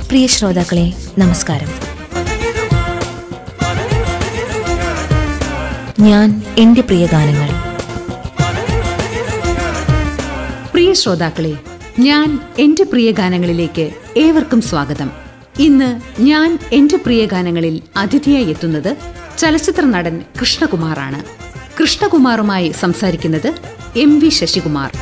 പ്രിയ ശ്രോതാക്കളെ നമസ്കാരം ഞാൻ എന്റെ പ്രിയ ഗാനങ്ങൾ പ്രിയ ശ്രോതാക്കളെ ഞാൻ എൻ്റെ പ്രിയ ഗാനങ്ങളിലേക്ക് ഏവർക്കും സ്വാഗതം ഇന്ന് ഞാൻ എൻ്റെ പ്രിയ ഗാനങ്ങളിൽ അതിഥിയായി എത്തുന്നത് ചലച്ചിത്ര നടൻ കൃഷ്ണകുമാറാണ് കൃഷ്ണകുമാറുമായി സംസാരിക്കുന്നത് എം വി ശശികുമാർ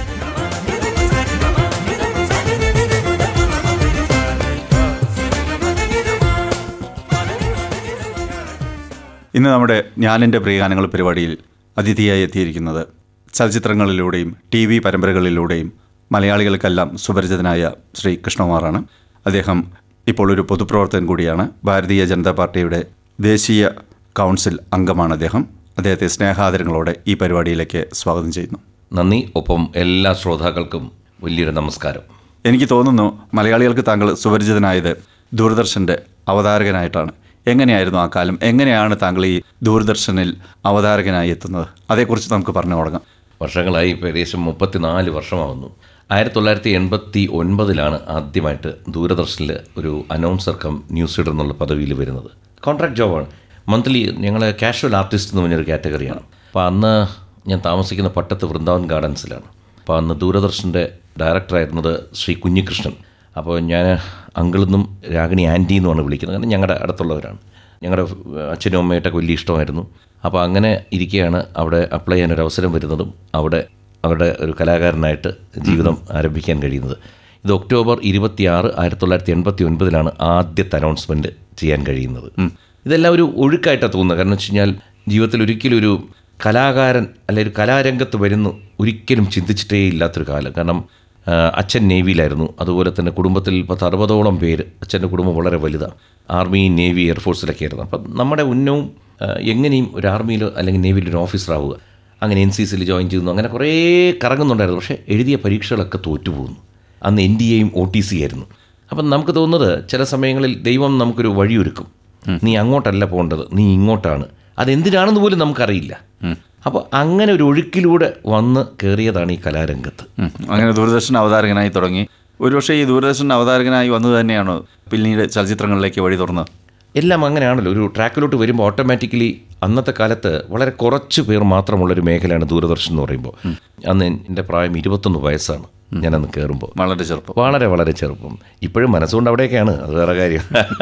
ഇന്ന് നമ്മുടെ ഞാനെൻ്റെ പ്രിയഗാനങ്ങൾ പരിപാടിയിൽ അതിഥിയായി എത്തിയിരിക്കുന്നത് ചലച്ചിത്രങ്ങളിലൂടെയും ടി വി പരമ്പരകളിലൂടെയും മലയാളികൾക്കെല്ലാം സുപരിചിതനായ ശ്രീ കൃഷ്ണകുമാറാണ് അദ്ദേഹം ഇപ്പോൾ ഒരു പൊതുപ്രവർത്തകൻ കൂടിയാണ് ഭാരതീയ ജനതാ പാർട്ടിയുടെ ദേശീയ കൗൺസിൽ അംഗമാണ് അദ്ദേഹം അദ്ദേഹത്തെ സ്നേഹാദരങ്ങളോടെ ഈ പരിപാടിയിലേക്ക് സ്വാഗതം ചെയ്യുന്നു നന്ദി ഒപ്പം എല്ലാ ശ്രോതാക്കൾക്കും വലിയൊരു നമസ്കാരം എനിക്ക് തോന്നുന്നു മലയാളികൾക്ക് താങ്കൾ സുപരിചിതനായത് ദൂരദർശൻ്റെ അവതാരകനായിട്ടാണ് എങ്ങനെയായിരുന്നു ആ കാലം എങ്ങനെയാണ് താങ്കൾ ഈ ദൂരദർശനിൽ അവതാരകനായി എത്തുന്നത് അതേക്കുറിച്ച് നമുക്ക് പറഞ്ഞു തുടങ്ങാം വർഷങ്ങളായി ഇപ്പോൾ ഏകദേശം മുപ്പത്തിനാല് വർഷമാവുന്നു ആയിരത്തി തൊള്ളായിരത്തി എൺപത്തി ഒൻപതിലാണ് ആദ്യമായിട്ട് ദൂരദർശനിൽ ഒരു അനൗൺസർ കം ന്യൂസ് റീഡർ എന്നുള്ള പദവിയിൽ വരുന്നത് കോൺട്രാക്ട് ജോബാണ് മന്ത്ലി ഞങ്ങൾ കാഷ്വൽ ആർട്ടിസ്റ്റ് എന്ന് പറഞ്ഞൊരു കാറ്റഗറിയാണ് അപ്പോൾ അന്ന് ഞാൻ താമസിക്കുന്ന പട്ടത്ത് വൃന്ദാവൻ ഗാർഡൻസിലാണ് അപ്പോൾ അന്ന് ദൂരദർശൻ്റെ ഡയറക്ടറായിരുന്നത് ശ്രീ കുഞ്ഞികൃഷ്ണൻ അപ്പോൾ ഞാൻ അങ്കിളെന്നും രാഗിണി ആൻറ്റി എന്നുമാണ് വിളിക്കുന്നത് കാരണം ഞങ്ങളുടെ അടുത്തുള്ളവരാണ് ഞങ്ങളുടെ അച്ഛനും അമ്മയായിട്ടൊക്കെ വലിയ ഇഷ്ടമായിരുന്നു അപ്പോൾ അങ്ങനെ ഇരിക്കുകയാണ് അവിടെ അപ്ലൈ ചെയ്യാൻ ഒരു അവസരം വരുന്നതും അവിടെ അവരുടെ ഒരു കലാകാരനായിട്ട് ജീവിതം ആരംഭിക്കാൻ കഴിയുന്നത് ഇത് ഒക്ടോബർ ഇരുപത്തിയാറ് ആയിരത്തി തൊള്ളായിരത്തി എൺപത്തി ഒൻപതിലാണ് ആദ്യത്തെ അനൗൺസ്മെൻറ്റ് ചെയ്യാൻ കഴിയുന്നത് ഇതെല്ലാം ഒരു ഒഴുക്കായിട്ടാണ് തോന്നുന്നത് കാരണം വെച്ച് കഴിഞ്ഞാൽ ജീവിതത്തിൽ ഒരിക്കലും ഒരു കലാകാരൻ അല്ലെ ഒരു കലാരംഗത്ത് വരുന്നു ഒരിക്കലും ചിന്തിച്ചിട്ടേ ഇല്ലാത്തൊരു കാലം കാരണം ആ, അച്ഛൻ നേവിയിലായിരുന്നു അതുപോലെ തന്നെ കുടുംബത്തിൽ പത്ത് അറുപതോളം പേര് അച്ഛൻ്റെ കുടുംബം വളരെ വലുതാണ് ആർമി നേവി എയർഫോഴ്സിലൊക്കെ ആയിരുന്നു അപ്പം നമ്മുടെ ഉന്നവും ആ, എങ്ങനെയും ഒരു ആർമിയിൽ അല്ലെങ്കിൽ നേവിയിൽ ഒരു ഓഫീസറാവുക അങ്ങനെ എൻ സി സിയിൽ ജോയിൻ ചെയ്യുന്നു അങ്ങനെ കുറേ കറങ്ങുന്നുണ്ടായിരുന്നു പക്ഷേ എഴുതിയ പരീക്ഷകളൊക്കെ തോറ്റുപോകുന്നു അന്ന് എൻ ഡി എയും ഒ ടി സി ആയിരുന്നു അപ്പം നമുക്ക് തോന്നുന്നത് ചില സമയങ്ങളിൽ ദൈവം നമുക്കൊരു വഴിയൊരുക്കും നീ അങ്ങോട്ടല്ല പോകേണ്ടത് നീ ഇങ്ങോട്ടാണ് അതെന്തിനാണെന്ന് പോലും നമുക്കറിയില്ല അപ്പോൾ അങ്ങനെ ഒരു ഒഴുക്കിലൂടെ വന്ന് കയറിയതാണ് ഈ കലാരംഗത്ത് ഉം. അങ്ങനെ ദൂരദർശൻ അവതാരകനായി തുടങ്ങി ഒരുപക്ഷെ ഈ ദൂരദർശൻ അവതാരകനായി വന്നത് തന്നെയാണോ പിന്നീട് ചലച്ചിത്രങ്ങളിലേക്ക് വഴി തുറന്നത് എല്ലാം അങ്ങനെയാണല്ലോ ഒരു ട്രാക്കിലോട്ട് വരുമ്പോൾ ഓട്ടോമാറ്റിക്കലി അന്നത്തെ കാലത്ത് വളരെ കുറച്ച് പേർ മാത്രമുള്ളൊരു മേഖലയാണ് ദൂരദർശൻ എന്ന് പറയുമ്പോൾ അന്ന് എൻ്റെ പ്രായം ഇരുപത്തൊന്ന് വയസ്സാണ് ഞാനന്ന് കയറുമ്പോൾ വളരെ ചെറുപ്പം വളരെ വളരെ ചെറുപ്പം ഇപ്പോഴും മനസ്സുകൊണ്ട് അവിടെയൊക്കെയാണ് അത് വേറെ കാര്യം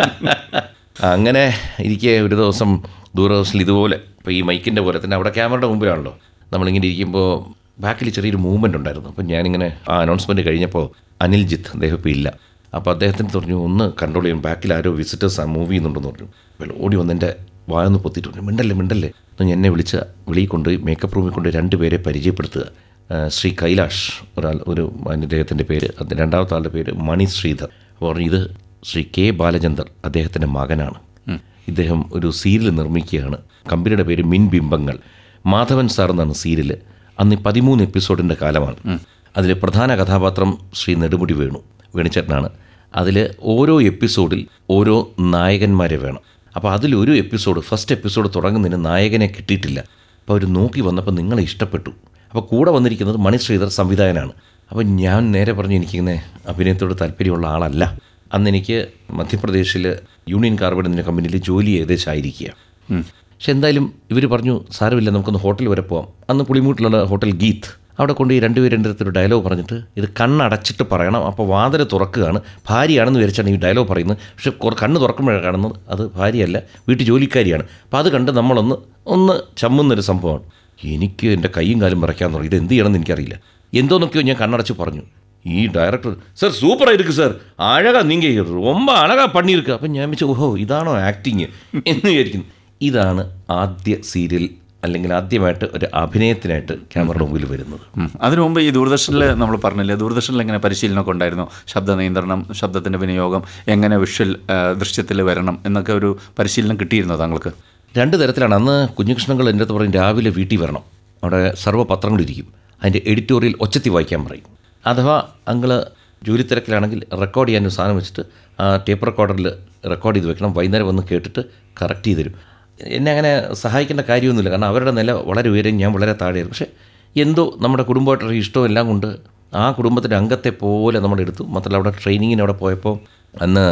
അങ്ങനെ ഇരിക്കെ ഒരു ദിവസം ദൂരദർശനിൽ ഇതുപോലെ ഇപ്പോൾ ഈ മൈക്കിൻ്റെ പോലെ തന്നെ അവിടെ ക്യാമറയുടെ മുമ്പിലാണല്ലോ നമ്മളിങ്ങനെ ഇരിക്കുമ്പോൾ ബാക്കിൽ ചെറിയൊരു മൂവ്മെൻ്റ് ഉണ്ടായിരുന്നു അപ്പം ഞാനിങ്ങനെ ആ അനൗൺസ്മെൻറ്റ് കഴിഞ്ഞപ്പോൾ അനിൽജിത്ത് അദ്ദേഹം ഇപ്പോൾ ഇല്ല അപ്പോൾ അദ്ദേഹത്തിന് പറഞ്ഞു ഒന്ന് കൺട്രോൾ ചെയ്യും ബാക്കിൽ ആരോ വിസിറ്റേഴ്സ് ആ മൂവ് ചെയ്യുന്നുണ്ടെന്ന് പറഞ്ഞു അപ്പോൾ ഓടി വന്ന് എൻ്റെ വായൊന്ന് പൊത്തിയിട്ട് പറഞ്ഞു മിണ്ടല്ലേ മിണ്ടല്ലേ എന്ന് എന്നെ വിളിച്ച വെളിയിൽ കൊണ്ടുപോയി മേക്കപ്പ് റൂമിൽ കൊണ്ട് രണ്ടുപേരെ പരിചയപ്പെടുത്തുക ആ, ശ്രീ കൈലാഷ് ഒരാൾ ഒരു അദ്ദേഹത്തിൻ്റെ പേര് അത് രണ്ടാമത്തെ ആളുടെ പേര് മണി ശ്രീധർ അപ്പോൾ പറഞ്ഞു ഇത് ശ്രീ കെ ബാലചന്ദർ അദ്ദേഹത്തിൻ്റെ മകനാണ് ഇദ്ദേഹം ഒരു സീരിയൽ നിർമ്മിക്കുകയാണ് കമ്പനിയുടെ പേര് മിൻ ബിംബങ്ങൾ മാധവൻ സാർ എന്നാണ് സീരിയൽ അന്ന് ഈ പതിമൂന്ന് എപ്പിസോഡിൻ്റെ കാലമാണ് അതിൽ പ്രധാന കഥാപാത്രം ശ്രീ നെടുമുടി വേണു വേണിച്ചേട്ടനാണ് അതിൽ ഓരോ എപ്പിസോഡിൽ ഓരോ നായകന്മാരെ വേണം അപ്പോൾ അതിലൊരു എപ്പിസോഡ് ഫസ്റ്റ് എപ്പിസോഡ് തുടങ്ങുന്നതിന് നായകനെ കിട്ടിയിട്ടില്ല അപ്പോൾ അവർ നോക്കി വന്നപ്പോൾ നിങ്ങളെ ഇഷ്ടപ്പെട്ടു അപ്പോൾ കൂടെ വന്നിരിക്കുന്നത് മണി ശ്രീധർ സംവിധായകനാണ് അപ്പോൾ ഞാൻ നേരെ പറഞ്ഞു എനിക്കിങ്ങനെ അഭിനയത്തോട് താല്പര്യമുള്ള ആളല്ല അന്ന് എനിക്ക് മധ്യപ്രദേശിൽ യൂണിയൻ കാർബൈഡ് എന്ന കമ്പനിയിൽ ജോലി ഏകദേശം ആയിരിക്കുക പക്ഷെ എന്തായാലും ഇവർ പറഞ്ഞു സാരമില്ല നമുക്കൊന്ന് ഹോട്ടൽ വരെ പോവാം അന്ന് പുളിമൂട്ടിലുള്ള ഹോട്ടൽ ഗീത്ത് അവിടെ കൊണ്ട് ഈ രണ്ടുപേരും എൻ്റെ അടുത്തൊരു ഡയലോഗ് പറഞ്ഞിട്ട് ഇത് കണ്ണടച്ചിട്ട് പറയണം അപ്പോൾ വാതിൽ തുറക്കുകയാണ് ഭാര്യയാണെന്ന് വിചാരിച്ചാണ് ഈ ഡയലോഗ് പറയുന്നത് പക്ഷെ കുറ- കണ്ണ് തുറക്കുമ്പോഴാണ് കാണുന്നത് അത് ഭാര്യയല്ല വീട്ടു ജോലിക്കാരിയാണ് അപ്പോൾ അത് കണ്ട് നമ്മളൊന്ന് ഒന്ന് ചമ്മുന്നൊരു സംഭവമാണ് എനിക്ക് എൻ്റെ കൈയും കാലും വിറയ്ക്കാൻ തുടങ്ങി ഇത് എന്ത് ചെയ്യണമെന്ന് എനിക്കറിയില്ല എന്തോന്നൊക്കെയോ ഞാൻ കണ്ണടച്ച് പറഞ്ഞു ഈ ഡയറക്ടർ സർ സൂപ്പർ ആയിരിക്കും സർ അഴകാ നീങ്ക ரொம்ப അഴകാ പണിയിരിക്കുക അപ്പം ഞാൻ വെച്ചു ഓഹോ ഇതാണോ ആക്ടിങ് എന്ന് വിചാരിക്കുന്നു ഇതാണ് ആദ്യ സീരിയൽ അല്ലെങ്കിൽ ആദ്യമായിട്ട് ഒരു അഭിനയത്തിനായിട്ട് ക്യാമറയുടെ മുമ്പിൽ വരുന്നത് ഉം. അതിനു മുമ്പ് ഈ ദൂരദർശനിൽ നമ്മൾ പറഞ്ഞില്ലേ ദൂരദർശനിൽ എങ്ങനെ പരിശീലനമൊക്കെ ഉണ്ടായിരുന്നു ശബ്ദ നിയന്ത്രണം ശബ്ദത്തിൻ്റെ വിനിയോഗം എങ്ങനെ വിഷ്വൽ ദൃശ്യത്തിൽ വരണം എന്നൊക്കെ ഒരു പരിശീലനം കിട്ടിയിരുന്നോ താങ്കൾക്ക് രണ്ട് തരത്തിലാണ് അന്ന് കുഞ്ഞുകൃഷ്ണങ്ങൾ എൻ്റെ അടുത്ത് പറയും രാവിലെ വീട്ടിൽ വരണം അവിടെ സർവ്വ പത്രങ്ങളിരിക്കും അതിൻ്റെ എഡിറ്റോറിയൽ ഒച്ചത്തി വായിക്കാൻ പറയും അഥവാ അങ്ങള് ജോലി തിരക്കിലാണെങ്കിൽ റെക്കോർഡ് ചെയ്യാൻ ഒരു സാധനം വെച്ചിട്ട് ആ ടേപ്പ് റെക്കോർഡറിൽ റെക്കോർഡ് ചെയ്ത് വെക്കണം വൈകുന്നേരം വന്ന് കേട്ടിട്ട് കറക്റ്റ് ചെയ്ത് തരും എന്നെ അങ്ങനെ സഹായിക്കേണ്ട കാര്യമൊന്നുമില്ല കാരണം അവരുടെ നില വളരെ ഉയരം ഞാൻ വളരെ താഴെയായിരുന്നു പക്ഷേ എന്തോ നമ്മുടെ കുടുംബമായിട്ടുള്ള ഇഷ്ടവും എല്ലാം കൊണ്ട് ആ കുടുംബത്തിൻ്റെ അംഗത്തെ പോലെ നമ്മളെടുത്തു മാത്രമല്ല അവിടെ ട്രെയിനിങ്ങിന് അവിടെ പോയപ്പോൾ അന്ന്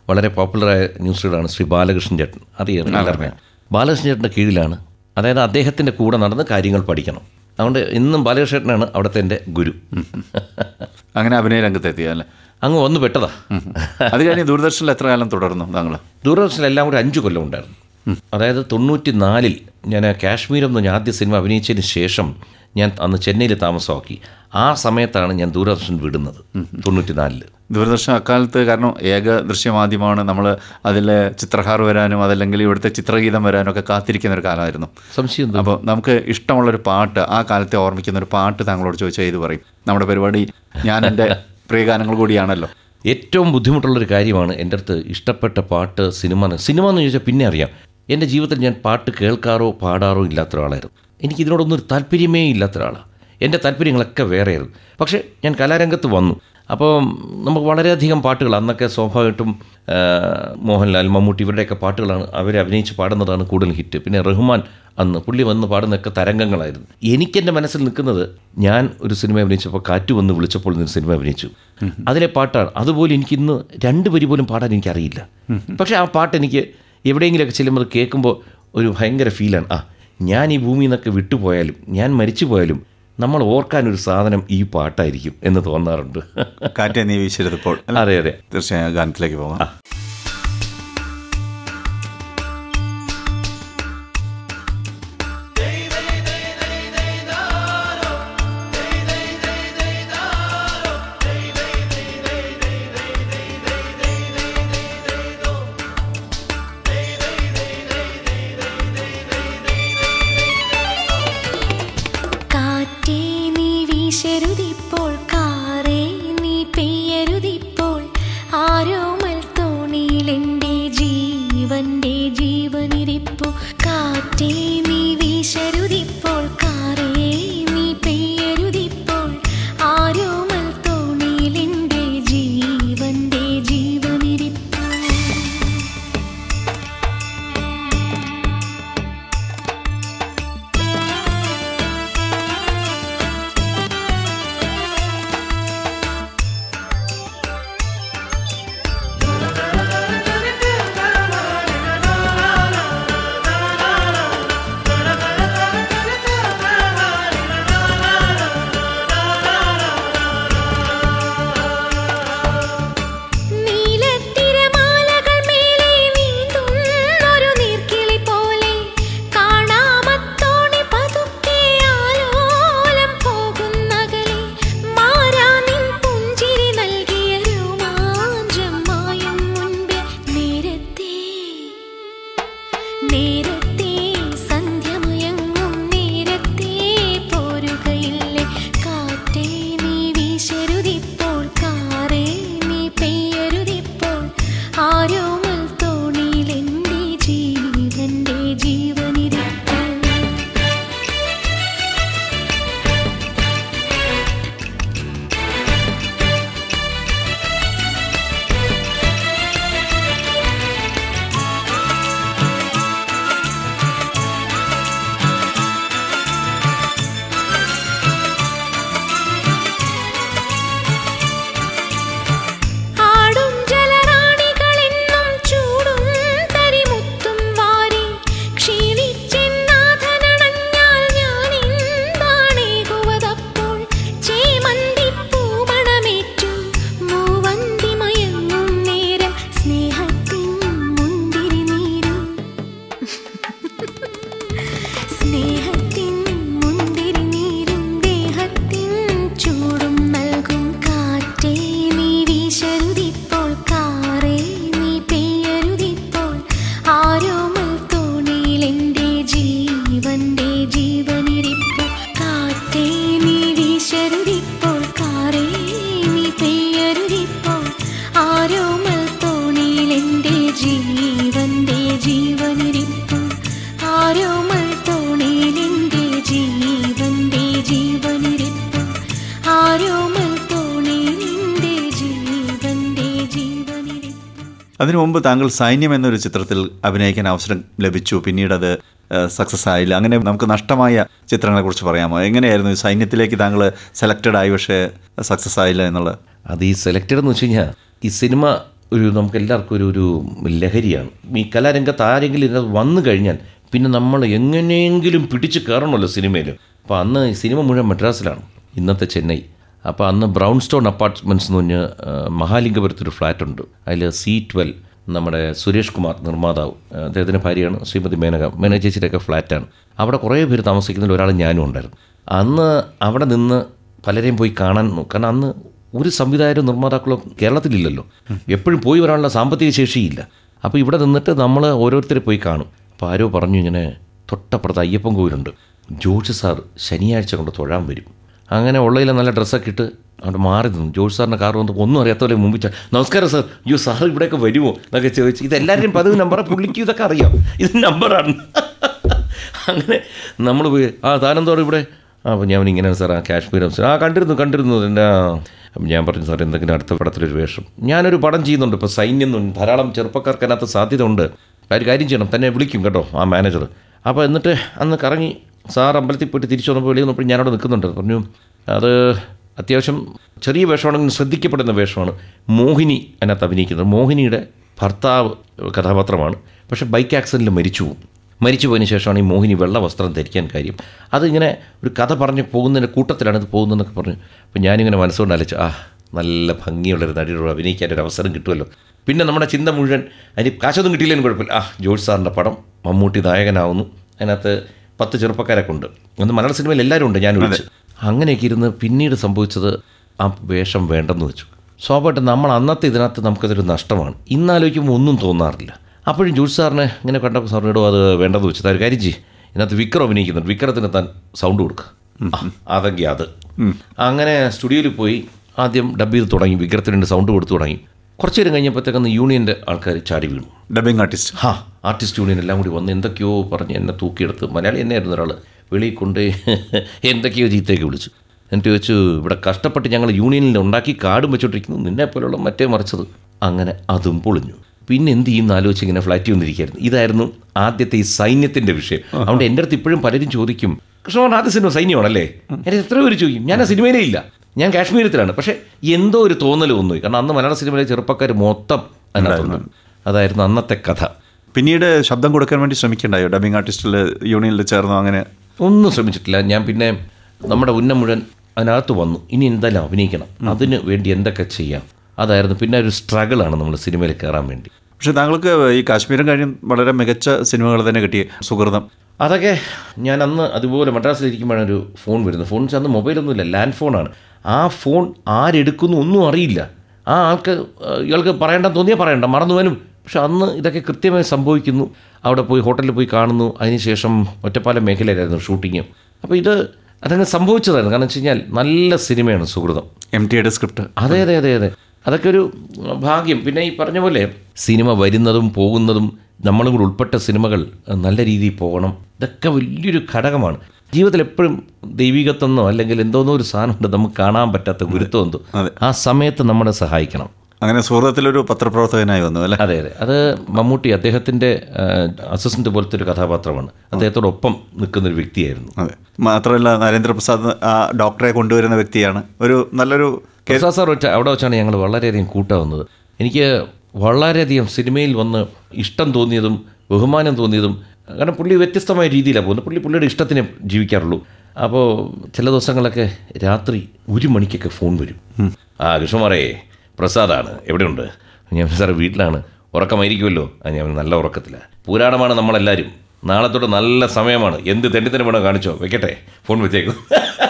വളരെ പോപ്പുലറായ ന്യൂസ് റീഡറാണ് ശ്രീ ബാലകൃഷ്ണൻ ചേട്ടൻ അറിയാം എല്ലാവർക്കും ബാലകൃഷ്ണൻ ചേട്ടൻ്റെ കീഴിലാണ് അതായത് അദ്ദേഹത്തിൻ്റെ കൂടെ നടന്ന് കാര്യങ്ങൾ പഠിക്കണം അതുകൊണ്ട് ഇന്നും ബാലകൃഷ്ണൻ ചേട്ടനാണ് അവിടുത്തെ എൻ്റെ ഗുരു അങ്ങനെ അഭിനയ രംഗത്തെത്തിയ അല്ലേ അങ്ങ് വന്ന് പെട്ടതാ അത് കഴിഞ്ഞ് ദൂരദർശനിൽ എത്ര കാലം തുടർന്നു താങ്കൾ ദൂരദർശനിൽ എല്ലാം കൂടി അഞ്ച് കൊല്ലം ഉണ്ടായിരുന്നു അതായത് തൊണ്ണൂറ്റി നാലിൽ ഞാൻ കാശ്മീരം എന്ന് ഞാൻ ആദ്യ സിനിമ അഭിനയിച്ചതിന് ശേഷം ഞാൻ അന്ന് ചെന്നൈയിൽ താമസമാക്കി ആ സമയത്താണ് ഞാൻ ദൂരദർശൻ വിടുന്നത് തൊണ്ണൂറ്റി നാലില് ദൂരദർശൻ അക്കാലത്ത് കാരണം ഏക ദൃശ്യമാധ്യമമാണ് നമ്മൾ അതിൽ ചിത്രഹാർ വരാനും അതല്ലെങ്കിൽ ഇവിടുത്തെ ചിത്രഗീതം വരാനും ഒക്കെ കാത്തിരിക്കുന്ന ഒരു കാലമായിരുന്നു സംശയം എന്താ? അപ്പോൾ നമുക്ക് ഇഷ്ടമുള്ളൊരു പാട്ട് ആ കാലത്തെ ഓർമ്മിക്കുന്ന ഒരു പാട്ട് താങ്കളോട് ചോദിച്ചാൽ ഇത് പറയും നമ്മുടെ പരിപാടി ഞാൻ എൻ്റെ പ്രിയഗാനങ്ങൾ കൂടിയാണല്ലോ ഏറ്റവും ബുദ്ധിമുട്ടുള്ളൊരു കാര്യമാണ് എൻ്റെ അടുത്ത് ഇഷ്ടപ്പെട്ട പാട്ട് സിനിമ എന്ന് സിനിമ എന്ന് ചോദിച്ചാൽ പിന്നെ അറിയാം എൻ്റെ ജീവിതത്തിൽ ഞാൻ പാട്ട് കേൾക്കാറോ പാടാറോ ഇല്ലാത്ത ഒരാളായിരുന്നു എനിക്ക് ഇതിനോടൊന്നും ഒരു താല്പര്യമേ ഇല്ലാത്ത ഒരാളാണ് എൻ്റെ താല്പര്യങ്ങളൊക്കെ വേറെയായിരുന്നു പക്ഷേ ഞാൻ കലാരംഗത്ത് വന്നു അപ്പോൾ നമുക്ക് വളരെയധികം പാട്ടുകൾ അന്നൊക്കെ സ്വാഭാവികമായിട്ടും ആ, മോഹൻലാൽ മമ്മൂട്ടി ഇവരുടെയൊക്കെ പാട്ടുകളാണ് അവർ അഭിനയിച്ച് പാടുന്നതാണ് കൂടുതൽ ഹിറ്റ് പിന്നെ റഹ്മാൻ അന്ന് പുള്ളി വന്ന് പാടുന്നതൊക്കെ തരംഗങ്ങളായിരുന്നു എനിക്കെൻ്റെ മനസ്സിൽ നിൽക്കുന്നത് ഞാൻ ഒരു സിനിമ അഭിനയിച്ചപ്പോൾ കാറ്റ് വന്ന് വിളിച്ചപ്പോൾ ഒരു സിനിമ അഭിനയിച്ചു അതിലെ പാട്ടാണ് അതുപോലെ എനിക്കിന്ന് രണ്ട് വരി പോലും പാടാൻ എനിക്കറിയില്ല പക്ഷേ ആ പാട്ട് എനിക്ക് എവിടെയെങ്കിലുമൊക്കെ ചെല്ലുമ്പോൾ അത് കേൾക്കുമ്പോൾ ഒരു ഭയങ്കര ഫീലാണ് ആ ഞാൻ ഈ ഭൂമിയിൽ നിന്നൊക്കെ വിട്ടുപോയാലും ഞാൻ മരിച്ചു പോയാലും നമ്മൾ ഓർക്കാനൊരു സാധനം ഈ പാട്ടായിരിക്കും എന്ന് തോന്നാറുണ്ട് കാറ്റെ നീ വീശരുതപ്പോൾ അല്ലേ? അതെ അതെ തീർച്ചയായും ഗാനത്തിലേക്ക് പോകാം കാറ്റേ നീ വീശരുതിപ്പോൾ കാറേ നീ പെയ്യരുതിപ്പോൾ ആരോമൽ തോണിയിലെൻ്റെ ജീവന്റെ ജീവനിരിപ്പു കാറ്റേ നീ വീശരുതിപ്പോൾ കാറേ നീ പെയ്യരുതിപ്പോൾ ആരോമൽ തോണിയിലെൻ്റെ ജീവന്റെ ജീവനിരിപ്പു നീലത്തിരമാലകൾ മേലെ നീന്തുന്നൊരു നീർക്കിളി പോലെ കാണാമത്തോണി പതുക്കെ ആലോലം പോകുന്നകലെ മാറാനിൻ പുഞ്ചിരി നൽകിയ രോമാഞ്ചം മായും മുൻപേ നേരത്തെ നേരത്തെ സന്ധ്യമയങ്ങും നേരത്തെ പോരുകയില്ലേ കാറ്റേ നീ വീശരുതിപ്പോൾ കാറേ നീ പെയ്യരുതിപ്പോൾ ആരോമൽ തോണിയിലെൻ്റെ ജീവന്റെ ജീവനിരിപ്പോൾ ആടും ജലറാണികളെന്നും ചൂടും തരിമുത്തും വാരി ക്ഷീണിച്ചെന്നാഥനണഞ്ഞാൽ ഞാൻ എന്താണേകുവതപ്പോൾ ചേമന്തിപ്പൂമണമേറ്റു മൂവന്തി മയങ്ങും നേരം സ്നേഹത്തിൻ മുന്തിരി നീരും സ്നേഹത്തിൻ മുന്തിരി നീരും ദേഹത്തിൻ ചൂടും നൽകും കാറ്റേ നീ വീശരുതിപ്പോൾ കാറേ നീ പെയ്യരുതിപ്പോൾ ആരോമൽ തോണിയിലെൻ്റെ ജീവന്റെ ജീവനിരിപ്പു കാറ്റേ നീ വീശരുതിപ്പോൾ കാറേ നീ പെയ്യരുതിപ്പോൾ ആരോമൽ തോണിയിലെൻ്റെ ജീവന്റെ ജീവനിരിപ്പു ആരോമൽ തോണിയിലെൻ്റെ ജീവന്റെ ജീവനിരിപ്പു ആരോമൽ തോണിയിലെൻ്റെ ജീവന്റെ ജീവനിരിപ്പു അതിനു മുമ്പ് താങ്കൾ സൈന്യം എന്നൊരു ചിത്രത്തിൽ അഭിനയിക്കാൻ അവസരം ലഭിച്ചു പിന്നീട് അത് സക്സസ് ആയില്ല അങ്ങനെ നമുക്ക് നഷ്ടമായ ചിത്രങ്ങളെക്കുറിച്ച് പറയാമോ എങ്ങനെയായിരുന്നു ഈ സൈന്യത്തിലേക്ക് താങ്കൾ സെലക്റ്റഡ് ആയി പക്ഷേ സക്സസ് ആയില്ല എന്നുള്ളത് അത് ഈ സെലക്റ്റഡ് എന്ന് വെച്ച് കഴിഞ്ഞാൽ ഈ സിനിമ ഒരു നമുക്ക് എല്ലാവർക്കും ഒരു ഒരു ലഹരിയാണ് ഈ കലാരംഗത്ത് ആരെങ്കിലും ഇതിനകത്ത് വന്നു കഴിഞ്ഞാൽ പിന്നെ നമ്മൾ എങ്ങനെയെങ്കിലും പിടിച്ച് കയറണമല്ലോ സിനിമയിൽ അപ്പോൾ അന്ന് ഈ സിനിമ മുഴുവൻ മദ്രാസിലാണ് ഇന്നത്തെ ചെന്നൈ അപ്പോൾ അന്ന് ബ്രൗൺ സ്റ്റോൺ അപ്പാർട്ട്മെൻറ്റ്സ് എന്ന് പറഞ്ഞ് ആ, മഹാലിംഗപുരത്തൊരു ഫ്ലാറ്റുണ്ട് അതിൽ സി ട്വൽവ് നമ്മുടെ സുരേഷ് കുമാർ നിർമ്മാതാവ് ആ, അദ്ദേഹത്തിൻ്റെ ഭാര്യയാണ് ശ്രീമതി മേനക മേനക ചേച്ചിയുടെയൊക്കെ ഫ്ലാറ്റാണ് അവിടെ കുറേ പേര് താമസിക്കുന്നതിൽ ഒരാൾ ഞാനും ഉണ്ടായിരുന്നു അന്ന് അവിടെ നിന്ന് പലരെയും പോയി കാണാൻ നോ- കാരണം അന്ന് ഒരു സംവിധായകരും നിർമ്മാതാക്കളോ കേരളത്തിലില്ലല്ലോ എപ്പോഴും പോയി വരാനുള്ള സാമ്പത്തിക ശേഷിയില്ല അപ്പോൾ ഇവിടെ നിന്നിട്ട് നമ്മൾ ഓരോരുത്തരെ പോയി കാണും അപ്പോൾ ആരോ പറഞ്ഞു ഇങ്ങനെ തൊട്ടപ്പുറത്ത് അയ്യപ്പൻ കോവിലുണ്ട് ജോർജ് സാർ ശനിയാഴ്ച കൊണ്ട് തൊഴാൻ വരും അങ്ങനെ ഉള്ളതിലെ നല്ല ഡ്രസ്സൊക്കെ ഇട്ട് അവിടെ മാറി നിന്നു ജോർജ് സാറിൻ്റെ കാർ വന്ന് ഒന്നും അറിയാത്ത പോലെ മുമ്പിൽ ചാ- നമസ്കാരം സാർ അയ്യോ സാർ ഇവിടെയൊക്കെ വരുമോ എന്നൊക്കെ ചോദിച്ചു ഇതെല്ലാവരുടെയും പതിവ് നമ്പർ പുള്ളിക്കും ഇതൊക്കെ അറിയാം ഇത് നമ്പറാണ് അങ്ങനെ നമ്മൾ പോയി ആ താനെന്തോറും ഇവിടെ ആ അപ്പോൾ ഞാൻ ഇങ്ങനെയാണ് സാർ ആ കാശ്മീർ സാർ ആ കണ്ടിരുന്നു കണ്ടിരുന്നു എൻ്റെ അപ്പം ഞാൻ പറഞ്ഞു സാർ എന്തെങ്കിലും അടുത്ത പടത്തിലൊരു വേഷം ഞാനൊരു പടം ചെയ്യുന്നുണ്ട് ഇപ്പോൾ സൈന്യം എന്ന് ധാരാളം ചെറുപ്പക്കാർക്ക് അതിനകത്ത് സാധ്യത ഉണ്ട് ഒരു കാര്യം ചെയ്യണം തന്നെ വിളിക്കും കേട്ടോ ആ മാനേജർ അപ്പോൾ എന്നിട്ട് അന്ന് കറങ്ങി സാർ അമ്പലത്തിൽ പോയിട്ട് തിരിച്ചു വന്നപ്പോൾ വെളിയിൽ വന്നപ്പോൾ ഞാനവിടെ നിൽക്കുന്നുണ്ട് പറഞ്ഞു അത് അത്യാവശ്യം ചെറിയ വേഷമാണെങ്കിൽ ശ്രദ്ധിക്കപ്പെടുന്ന വേഷമാണ് മോഹിനി അതിനകത്ത് അഭിനയിക്കുന്നത് മോഹിനിയുടെ ഭർത്താവ് കഥാപാത്രമാണ് പക്ഷേ ബൈക്ക് ആക്സിഡൻറ്റിൽ മരിച്ചു പോകും മരിച്ചു പോയതിന് ശേഷമാണ് ഈ മോഹിനി വെള്ള വസ്ത്രം ധരിക്കാൻ കാര്യം അതിങ്ങനെ ഒരു കഥ പറഞ്ഞ് പോകുന്നതിൻ്റെ കൂട്ടത്തിലാണ് ഇത് പോകുന്നതെന്നൊക്കെ പറഞ്ഞു അപ്പോൾ ഞാനിങ്ങനെ മനസ്സുകൊണ്ട് അലച്ചു ആ നല്ല ഭംഗിയുള്ളൊരു നടിയോട് അഭിനയിക്കാൻ ഒരു അവസരം കിട്ടുമല്ലോ പിന്നെ നമ്മുടെ ചിന്ത മുഴുവൻ അതിന് കാശൊന്നും കിട്ടിയില്ലെങ്കിലും കുഴപ്പമില്ല ആ ജോർജ് സാറിൻ്റെ പടം മമ്മൂട്ടി നായകനാവുന്നു അതിനകത്ത് പത്ത് ചെറുപ്പക്കാരൊക്കെ ഉണ്ട് അന്ന് മലയാള സിനിമയിൽ എല്ലാവരും ഉണ്ട് ഞാൻ വിളിച്ചു അങ്ങനെയൊക്കെ ഇരുന്ന് പിന്നീട് സംഭവിച്ചത് ആ വേഷം വേണ്ടെന്ന് വെച്ചു സ്വാഭാവികമായിട്ടും നമ്മൾ അന്നത്തെ ഇതിനകത്ത് നമുക്കതൊരു നഷ്ടമാണ് ഇന്നാലോചിക്കുമ്പോൾ ഒന്നും തോന്നാറില്ല അപ്പോഴും ജോർജ് സാറിനെ ഇങ്ങനെ കണ്ടപ്പോൾ സാറിനോട് അത് വേണ്ടെന്ന് വെച്ചു ഒരു കാര്യം ചെയ്യ് ഇതിനകത്ത് വിക്രം അഭിനയിക്കുന്നുണ്ട് വിക്രത്തിന് താൻ സൗണ്ട് കൊടുക്കുക ആ, അതെങ്കിൽ അത് അങ്ങനെ സ്റ്റുഡിയോയിൽ പോയി ആദ്യം ഡബ് ചെയ്ത് തുടങ്ങി വിക്രത്തിന് രണ്ട് സൗണ്ട് കൊടുത്തു തുടങ്ങി കുറച്ച് നേരം കഴിഞ്ഞപ്പോഴത്തേക്കൊന്ന് യൂണിയൻ്റെ ആൾക്കാർ ചാടി വീണു ഡബിങ് ആർട്ടിസ്റ്റ് ഹാ ആർട്ടിസ്റ്റ് യൂണിയൻ എല്ലാം കൂടി വന്ന് എന്തൊക്കെയോ പറഞ്ഞ് എന്നെ തൂക്കിയെടുത്ത് മലയാളി തന്നെയായിരുന്നു ഒരാൾ വെളിയിൽ കൊണ്ട് എന്തൊക്കെയോ ചീത്തയൊക്കെ വിളിച്ചു എന്നിട്ട് ചോദിച്ചു ഇവിടെ കഷ്ടപ്പെട്ട് ഞങ്ങൾ യൂണിയനിൽ ഉണ്ടാക്കി കാടും വെച്ചോണ്ടിരിക്കുന്നു നിന്നെ പോലുള്ള മറ്റേ മറിച്ചത് അങ്ങനെ അതും പൊളിഞ്ഞു പിന്നെ എന്ത് ചെയ്യുന്ന ആലോചിച്ച് ഇങ്ങനെ ഫ്ലാറ്റ് വന്നിരിക്കുകയായിരുന്നു ഇതായിരുന്നു ആദ്യത്തെ ഈ സൈന്യത്തിൻ്റെ വിഷയം അതുകൊണ്ട് എൻ്റെ അടുത്ത് ഇപ്പോഴും പലരും ചോദിക്കും കൃഷ്ണമോഹൻ ആദ്യ സിനിമ സൈന്യമാണല്ലേ എന്നെ എത്ര പേര് ചോദിക്കും ഞാൻ ആ സിനിമയിലേ ഇല്ല ഞാൻ കാശ്മീരത്തിലാണ് പക്ഷേ എന്തോ ഒരു തോന്നൽ തോന്നി കാരണം അന്ന് മലയാള സിനിമയിലെ ചെറുപ്പക്കാർ മൊത്തം അതിനകത്തുണ്ട് അതായിരുന്നു അന്നത്തെ കഥ പിന്നീട് ശബ്ദം കൊടുക്കാൻ വേണ്ടി ശ്രമിക്കണ്ടായോ ഡബിങ് ആർട്ടിസ്റ്റിൽ യൂണിയനിൽ ചേർന്നോ അങ്ങനെ ഒന്നും ശ്രമിച്ചിട്ടില്ല ഞാൻ പിന്നെ നമ്മുടെ ഉന്നം മുഴുവൻ അതിനകത്ത് വന്നു ഇനി എന്തായാലും അഭിനയിക്കണം അതിന് വേണ്ടി എന്തൊക്കെ ചെയ്യാം അതായിരുന്നു പിന്നെ ഒരു സ്ട്രഗിളാണ് നമ്മൾ സിനിമയിൽ കയറാൻ വേണ്ടി പക്ഷെ താങ്കൾക്ക് ഈ കാശ്മീരും കാര്യം വളരെ മികച്ച സിനിമകൾ തന്നെ കിട്ടിയ സുഹൃതം അതൊക്കെ ഞാൻ അന്ന് അതുപോലെ മദ്രാസിലിരിക്കുമ്പോഴാണ് ഒരു ഫോൺ വരുന്നത് ഫോൺ വെച്ചാൽ അന്ന് മൊബൈലൊന്നുമില്ല ലാൻഡ് ഫോണാണ് ആ ഫോൺ ആരെടുക്കുന്നു ഒന്നും അറിയില്ല ആ ആൾക്ക് ഏഹ്, ഇയാൾക്ക് പറയണ്ടെന്ന് തോന്നിയാൽ പറയണ്ട മറന്നു പോലും പക്ഷെ അന്ന് ഇതൊക്കെ കൃത്യമായി സംഭവിക്കുന്നു അവിടെ പോയി ഹോട്ടലിൽ പോയി കാണുന്നു അതിനുശേഷം ഒറ്റപ്പാലം മേഖലയിലായിരുന്നു ഷൂട്ടിങ് അപ്പോൾ ഇത് അതങ്ങ് സംഭവിച്ചതായിരുന്നു കാരണം വെച്ച് കഴിഞ്ഞാൽ നല്ല സിനിമയാണ് സുഹൃതം എം ടിയുടെ സ്ക്രിപ്റ്റ് അതെ അതെ അതെ അതെ അതൊക്കെ ഒരു ഭാഗ്യം പിന്നെ ഈ പറഞ്ഞ പോലെ സിനിമ വരുന്നതും പോകുന്നതും നമ്മളും കൂടെ ഉൾപ്പെട്ട സിനിമകൾ നല്ല രീതിയിൽ പോകണം ഇതൊക്കെ വലിയൊരു ഘടകമാണ് ജീവിതത്തിൽ എപ്പോഴും ദൈവികത്വമെന്നോ അല്ലെങ്കിൽ എന്തോന്നോ ഒരു സാധനമുണ്ട് നമുക്ക് കാണാൻ പറ്റാത്ത ഗുരുത്വം എന്തോ അതെ. ആ സമയത്ത് നമ്മളെ സഹായിക്കണം അങ്ങനെ സുഹൃതത്തിലൊരു പത്രപ്രവർത്തകനായി വന്നു അല്ലേ അതെ അതെ അത് മമ്മൂട്ടി അദ്ദേഹത്തിൻ്റെ അസിസ്റ്റൻ്റ് പോലത്തെ ഒരു കഥാപാത്രമാണ് അദ്ദേഹത്തോടൊപ്പം നിൽക്കുന്ന ഒരു വ്യക്തിയായിരുന്നു അതെ മാത്രമല്ല നരേന്ദ്രപ്രസാദ് ആ ഡോക്ടറെ കൊണ്ടുവരുന്ന വ്യക്തിയാണ് ഒരു നല്ലൊരു കേ- പ്രസാദ് സാർ വെച്ച അവിടെ വെച്ചാണ് ഞങ്ങൾ വളരെയധികം കൂട്ടാവുന്നത് എനിക്ക് വളരെയധികം സിനിമയിൽ വന്ന് ഇഷ്ടം തോന്നിയതും ബഹുമാനം തോന്നിയതും കാരണം പുള്ളി വ്യത്യസ്തമായ രീതിയിലാണ് പോകുന്നത് പുള്ളി പുള്ളിയുടെ ഇഷ്ടത്തിനെ ജീവിക്കാറുള്ളൂ അപ്പോൾ ചില ദിവസങ്ങളൊക്കെ രാത്രി ഒരു മണിക്കൊക്കെ ഫോൺ വരും ആ കൃഷ്ണമാറേ പ്രസാദാണ് എവിടെയുണ്ട് ഞാൻ സാറേ വീട്ടിലാണ് ഉറക്കമായിരിക്കുമല്ലോ ആ ഞാൻ നല്ല ഉറക്കത്തില്ല പുരാണമാണ് നമ്മളെല്ലാവരും നാളെ തൊട്ട് നല്ല സമയമാണ് എന്ത് തെണ്ടിത്തന്നെ വേണോ കാണിച്ചോ വെക്കട്ടെ ഫോൺ വെച്ചേക്കും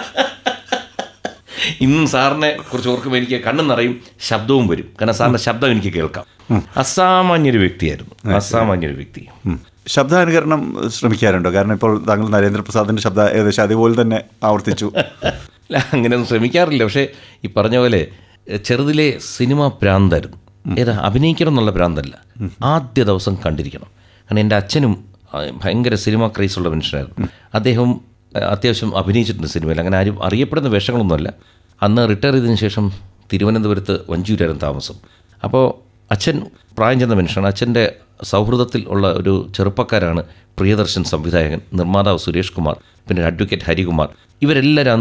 ഇന്നും സാറിനെ കുറിച്ച് ഓർക്കുമ്പോൾ എനിക്ക് കണ്ണും നിറയും ശബ്ദവും വരും കാരണം സാറിൻ്റെ ശബ്ദം എനിക്ക് കേൾക്കാം അസാമാന്യൊരു വ്യക്തിയായിരുന്നു അസാമാന്യൊരു വ്യക്തി ഉം. ശബ്ദാനുകരണം ശ്രമിക്കാറുണ്ടോ കാരണം ഇപ്പോൾ താങ്കൾ നരേന്ദ്രപ്രസാദിന്റെ ശബ്ദം ഏകദേശം അതുപോലെ തന്നെ ആവർത്തിച്ചു അല്ല അങ്ങനെയൊന്നും ശ്രമിക്കാറില്ല പക്ഷേ ഈ പറഞ്ഞ പോലെ എഹ്, ചെറുതിലെ സിനിമ ഭ്രാന്തായിരുന്നു ഏതാ അഭിനയിക്കണം എന്നുള്ള ഭ്രാന്തല്ല ആദ്യ ദിവസം കണ്ടിരിക്കണം കാരണം എൻ്റെ അച്ഛനും ആ, ഭയങ്കര സിനിമ ക്രൈസുള്ള മനുഷ്യനായിരുന്നു അദ്ദേഹം ആ, അത്യാവശ്യം അഭിനയിച്ചിട്ടുണ്ട് സിനിമയിൽ അങ്ങനെ ആരും അറിയപ്പെടുന്ന വേഷങ്ങളൊന്നുമല്ല അന്ന് റിട്ടയർ ചെയ്തതിന് ശേഷം തിരുവനന്തപുരത്ത് വഞ്ചൂരായിരുന്നു താമസം അപ്പോൾ അച്ഛൻ പ്രായം ചെന്ന മനുഷ്യനാണ് അച്ഛൻ്റെ സൗഹൃദത്തിൽ ഉള്ള ഒരു ചെറുപ്പക്കാരാണ് പ്രിയദർശൻ സംവിധായകൻ നിർമ്മാതാവ് സുരേഷ് കുമാർ പിന്നെ അഡ്വക്കേറ്റ് ഹരികുമാർ ഇവരെല്ലാവരും അന്ന്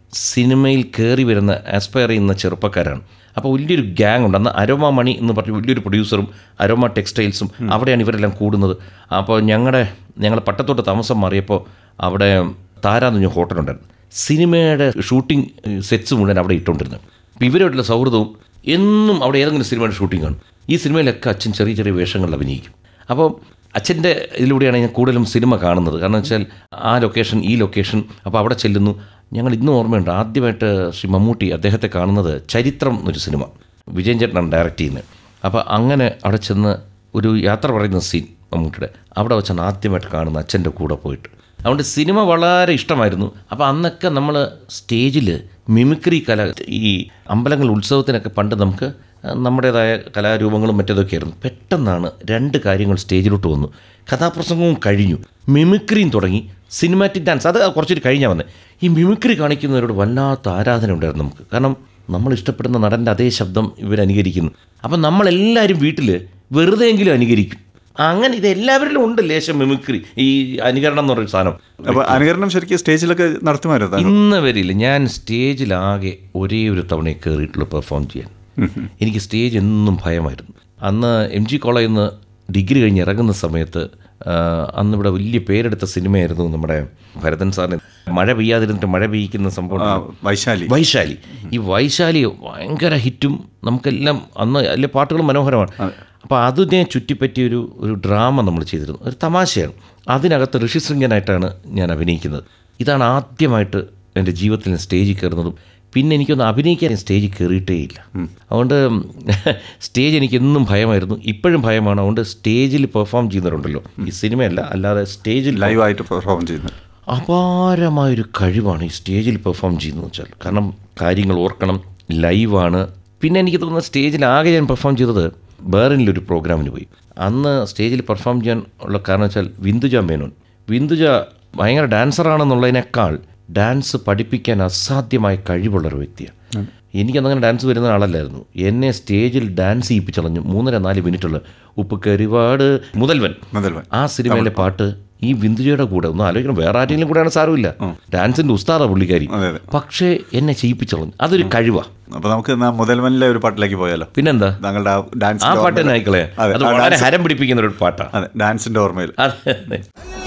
സിനിമയിൽ കയറി വരുന്ന ആസ്പയർ ചെയ്യുന്ന ചെറുപ്പക്കാരാണ് അപ്പോൾ വലിയൊരു ഗ്യാങ് ഉണ്ട് അന്ന് അരോമ മണി എന്ന് പറഞ്ഞ വലിയൊരു പ്രൊഡ്യൂസറും അരോമ ടെക്സ്റ്റൈൽസും അവിടെയാണ് ഇവരെല്ലാം കൂടുന്നത് അപ്പോൾ ഞങ്ങളുടെ ഞങ്ങൾ പട്ടത്തോട്ട് താമസം മാറിയപ്പോൾ അവിടെ താരാന്ന് പറഞ്ഞ ഹോട്ടലുണ്ടായിരുന്നു സിനിമയുടെ ഷൂട്ടിംഗ് സെറ്റ്സ് മുഴുവൻ അവിടെ ഇട്ടുകൊണ്ടിരുന്നത് അപ്പോൾ ഇവരുമായിട്ടുള്ള സൗഹൃദവും എന്നും അവിടെ ഏതെങ്കിലും സിനിമയുടെ ഷൂട്ടിംഗ് കാണും ഈ സിനിമയിലൊക്കെ അച്ഛൻ ചെറിയ ചെറിയ വേഷങ്ങളിൽ അഭിനയിക്കും അപ്പോൾ അച്ഛൻ്റെ ഇതിലൂടെയാണ് ഞാൻ കൂടുതലും സിനിമ കാണുന്നത് കാരണം വെച്ചാൽ ആ ലൊക്കേഷൻ ഈ ലൊക്കേഷൻ അപ്പോൾ അവിടെ ചെല്ലുന്നു ഞങ്ങൾ ഇന്നും ഓർമ്മയുണ്ട് ആദ്യമായിട്ട് ശ്രീ മമ്മൂട്ടി അദ്ദേഹത്തെ കാണുന്നത് ചരിത്രം എന്നൊരു സിനിമ വിജയൻ ചേട്ടനാണ് ഡയറക്റ്റ് ചെയ്യുന്നത് അപ്പോൾ അങ്ങനെ അവിടെ ചെന്ന് ഒരു യാത്ര പറയുന്ന സീൻ മമ്മൂട്ടിയുടെ അവിടെ വെച്ചാണ് ആദ്യമായിട്ട് കാണുന്ന അച്ഛൻ്റെ കൂടെ പോയിട്ട് അതുകൊണ്ട് സിനിമ വളരെ ഇഷ്ടമായിരുന്നു അപ്പോൾ അന്നൊക്കെ നമ്മൾ സ്റ്റേജിൽ മിമിക്രി കല ഈ അമ്പലങ്ങൾ ഉത്സവത്തിനൊക്കെ പണ്ട് നമുക്ക് നമ്മുടേതായ കലാരൂപങ്ങളും മറ്റേതൊക്കെ ആയിരുന്നു പെട്ടെന്നാണ് രണ്ട് കാര്യങ്ങൾ സ്റ്റേജിലോട്ട് വന്നു കഥാപ്രസംഗവും കഴിഞ്ഞു മിമിക്രിയും തുടങ്ങി സിനിമാറ്റിക് ഡാൻസ് അത് കുറച്ചൊരു കഴിഞ്ഞാൽ വന്നത് ഈ മിമിക്രി കാണിക്കുന്നവരോട് വല്ലാത്ത ആരാധന ഉണ്ടായിരുന്നു നമുക്ക് കാരണം നമ്മൾ ഇഷ്ടപ്പെടുന്ന നടൻ്റെ അതേ ശബ്ദം ഇവർ അനുകരിക്കുന്നു അപ്പം നമ്മളെല്ലാവരും വീട്ടിൽ വെറുതെയെങ്കിലും അനുകരിക്കും അങ്ങനെ ഇത് എല്ലാവരിലും ഉണ്ട് ലേശം മിമിക്രി ഈ അനുകരണം എന്ന് പറയുന്ന സാധനം അപ്പോൾ അനുകരണം ശരിക്കും സ്റ്റേജിലൊക്കെ നടത്തുമായിരുന്നു താങ്കൾ? ഇന്ന് വരില്ല ഞാൻ സ്റ്റേജിലാകെ ഒരേ ഒരു തവണ കയറിയിട്ടുള്ളൂ പെർഫോം ചെയ്യാൻ എനിക്ക് സ്റ്റേജ് എന്നും ഭയമായിരുന്നു അന്ന് എം ജി കോളേജിൽ നിന്ന് ഡിഗ്രി കഴിഞ്ഞ് ഇറങ്ങുന്ന സമയത്ത് ആ, അന്ന് ഇവിടെ വലിയ പേരെടുത്ത സിനിമയായിരുന്നു നമ്മുടെ ഭരതൻ സാറിന് മഴ പെയ്യാതിരുന്നിട്ട് മഴ പെയ്യിക്കുന്ന സംഭവം ആ, ഉണ്ടല്ലോ. വൈശാലി വൈശാലി ഈ വൈശാലി ഭയങ്കര ഹിറ്റും നമുക്കെല്ലാം അന്ന് അതിലെ പാട്ടുകൾ മനോഹരമാണ് അപ്പോൾ അതിനെ ചുറ്റിപ്പറ്റിയ ഒരു ഒരു ഡ്രാമ നമ്മൾ ചെയ്തിരുന്നു ഒരു തമാശയാണ് അതിനകത്ത് ഋഷിശൃംഗനായിട്ടാണ് ഞാൻ അഭിനയിക്കുന്നത് ഇതാണ് ആദ്യമായിട്ട് എൻ്റെ ജീവിതത്തിൽ ഞാൻ സ്റ്റേജിൽ കയറുന്നതും പിന്നെ എനിക്കൊന്ന് അഭിനയിക്കാൻ ഞാൻ സ്റ്റേജിൽ കയറിയിട്ടേ ഇല്ല അതുകൊണ്ട് സ്റ്റേജ് എനിക്ക് എന്നും ഭയമായിരുന്നു ഇപ്പോഴും ഭയമാണ് അതുകൊണ്ട് സ്റ്റേജിൽ പെർഫോം ചെയ്യുന്നവരുണ്ടല്ലോ ഈ സിനിമയല്ല അല്ലാതെ സ്റ്റേജിൽ ലൈവായിട്ട് പെർഫോം ചെയ്യുന്നത് അപാരമായൊരു കഴിവാണ് ഈ സ്റ്റേജിൽ പെർഫോം ചെയ്യുന്നത് വെച്ചാൽ കാരണം കാര്യങ്ങൾ ഓർക്കണം ലൈവാണ് പിന്നെ എനിക്ക് തോന്നുന്നത് സ്റ്റേജിൽ ആകെ ഞാൻ പെർഫോം ചെയ്തത് ബേറിനിലൊരു പ്രോഗ്രാമിന് പോയി അന്ന് സ്റ്റേജിൽ പെർഫോം ചെയ്യാൻ ഉള്ള കാരണം വെച്ചാൽ വിന്ദുജ മേനോൻ വിന്ദുജ ഭയങ്കര ഡാൻസറാണെന്നുള്ളതിനേക്കാൾ ഡാൻസ് പഠിപ്പിക്കാൻ അസാധ്യമായ കഴിവുള്ള ഒരു വ്യക്തിയാണ് എനിക്കന്നങ്ങനെ ഡാൻസ് വരുന്ന ആളല്ലായിരുന്നു എന്നെ സ്റ്റേജിൽ ഡാൻസ് ചെയ്യിപ്പിച്ചളഞ്ഞു മൂന്നര നാല് മിനിറ്റുള്ള ഉപ്പ് കരിവാട് മുതൽവൻ മുതൽവൻ. ആ സിനിമയിലെ പാട്ട് ഈ ബിന്ദുജയുടെ കൂടെ ഒന്ന് ആലോചിക്കണം വേറെ ആരെങ്കിലും കൂടെയാണ് സാരമില്ല ഡാൻസിന്റെ ഉസ്താദ പുള്ളിക്കാരി അതെ, അതെ. പക്ഷേ എന്നെ ചെയ്യിപ്പിച്ചളഞ്ഞു അതൊരു കഴിവാ അപ്പോൾ നമുക്ക് എന്നാ മുതൽമനിലെ ഒരു പാട്ടിലേക്ക് പോയാലോ പിന്നെന്താ താങ്കളുടെ ആ ഡാൻസ് ആ പാട്ട് തന്നെ ആയിക്കളെ അതെ അത് ആ വളരെ ഡാൻസ്- ഹരം പിടിപ്പിക്കുന്ന ഒരു പാട്ടാണ് അതെ ഡാൻസിന്റെ ഓർമ്മയിൽ അതെ അതെ.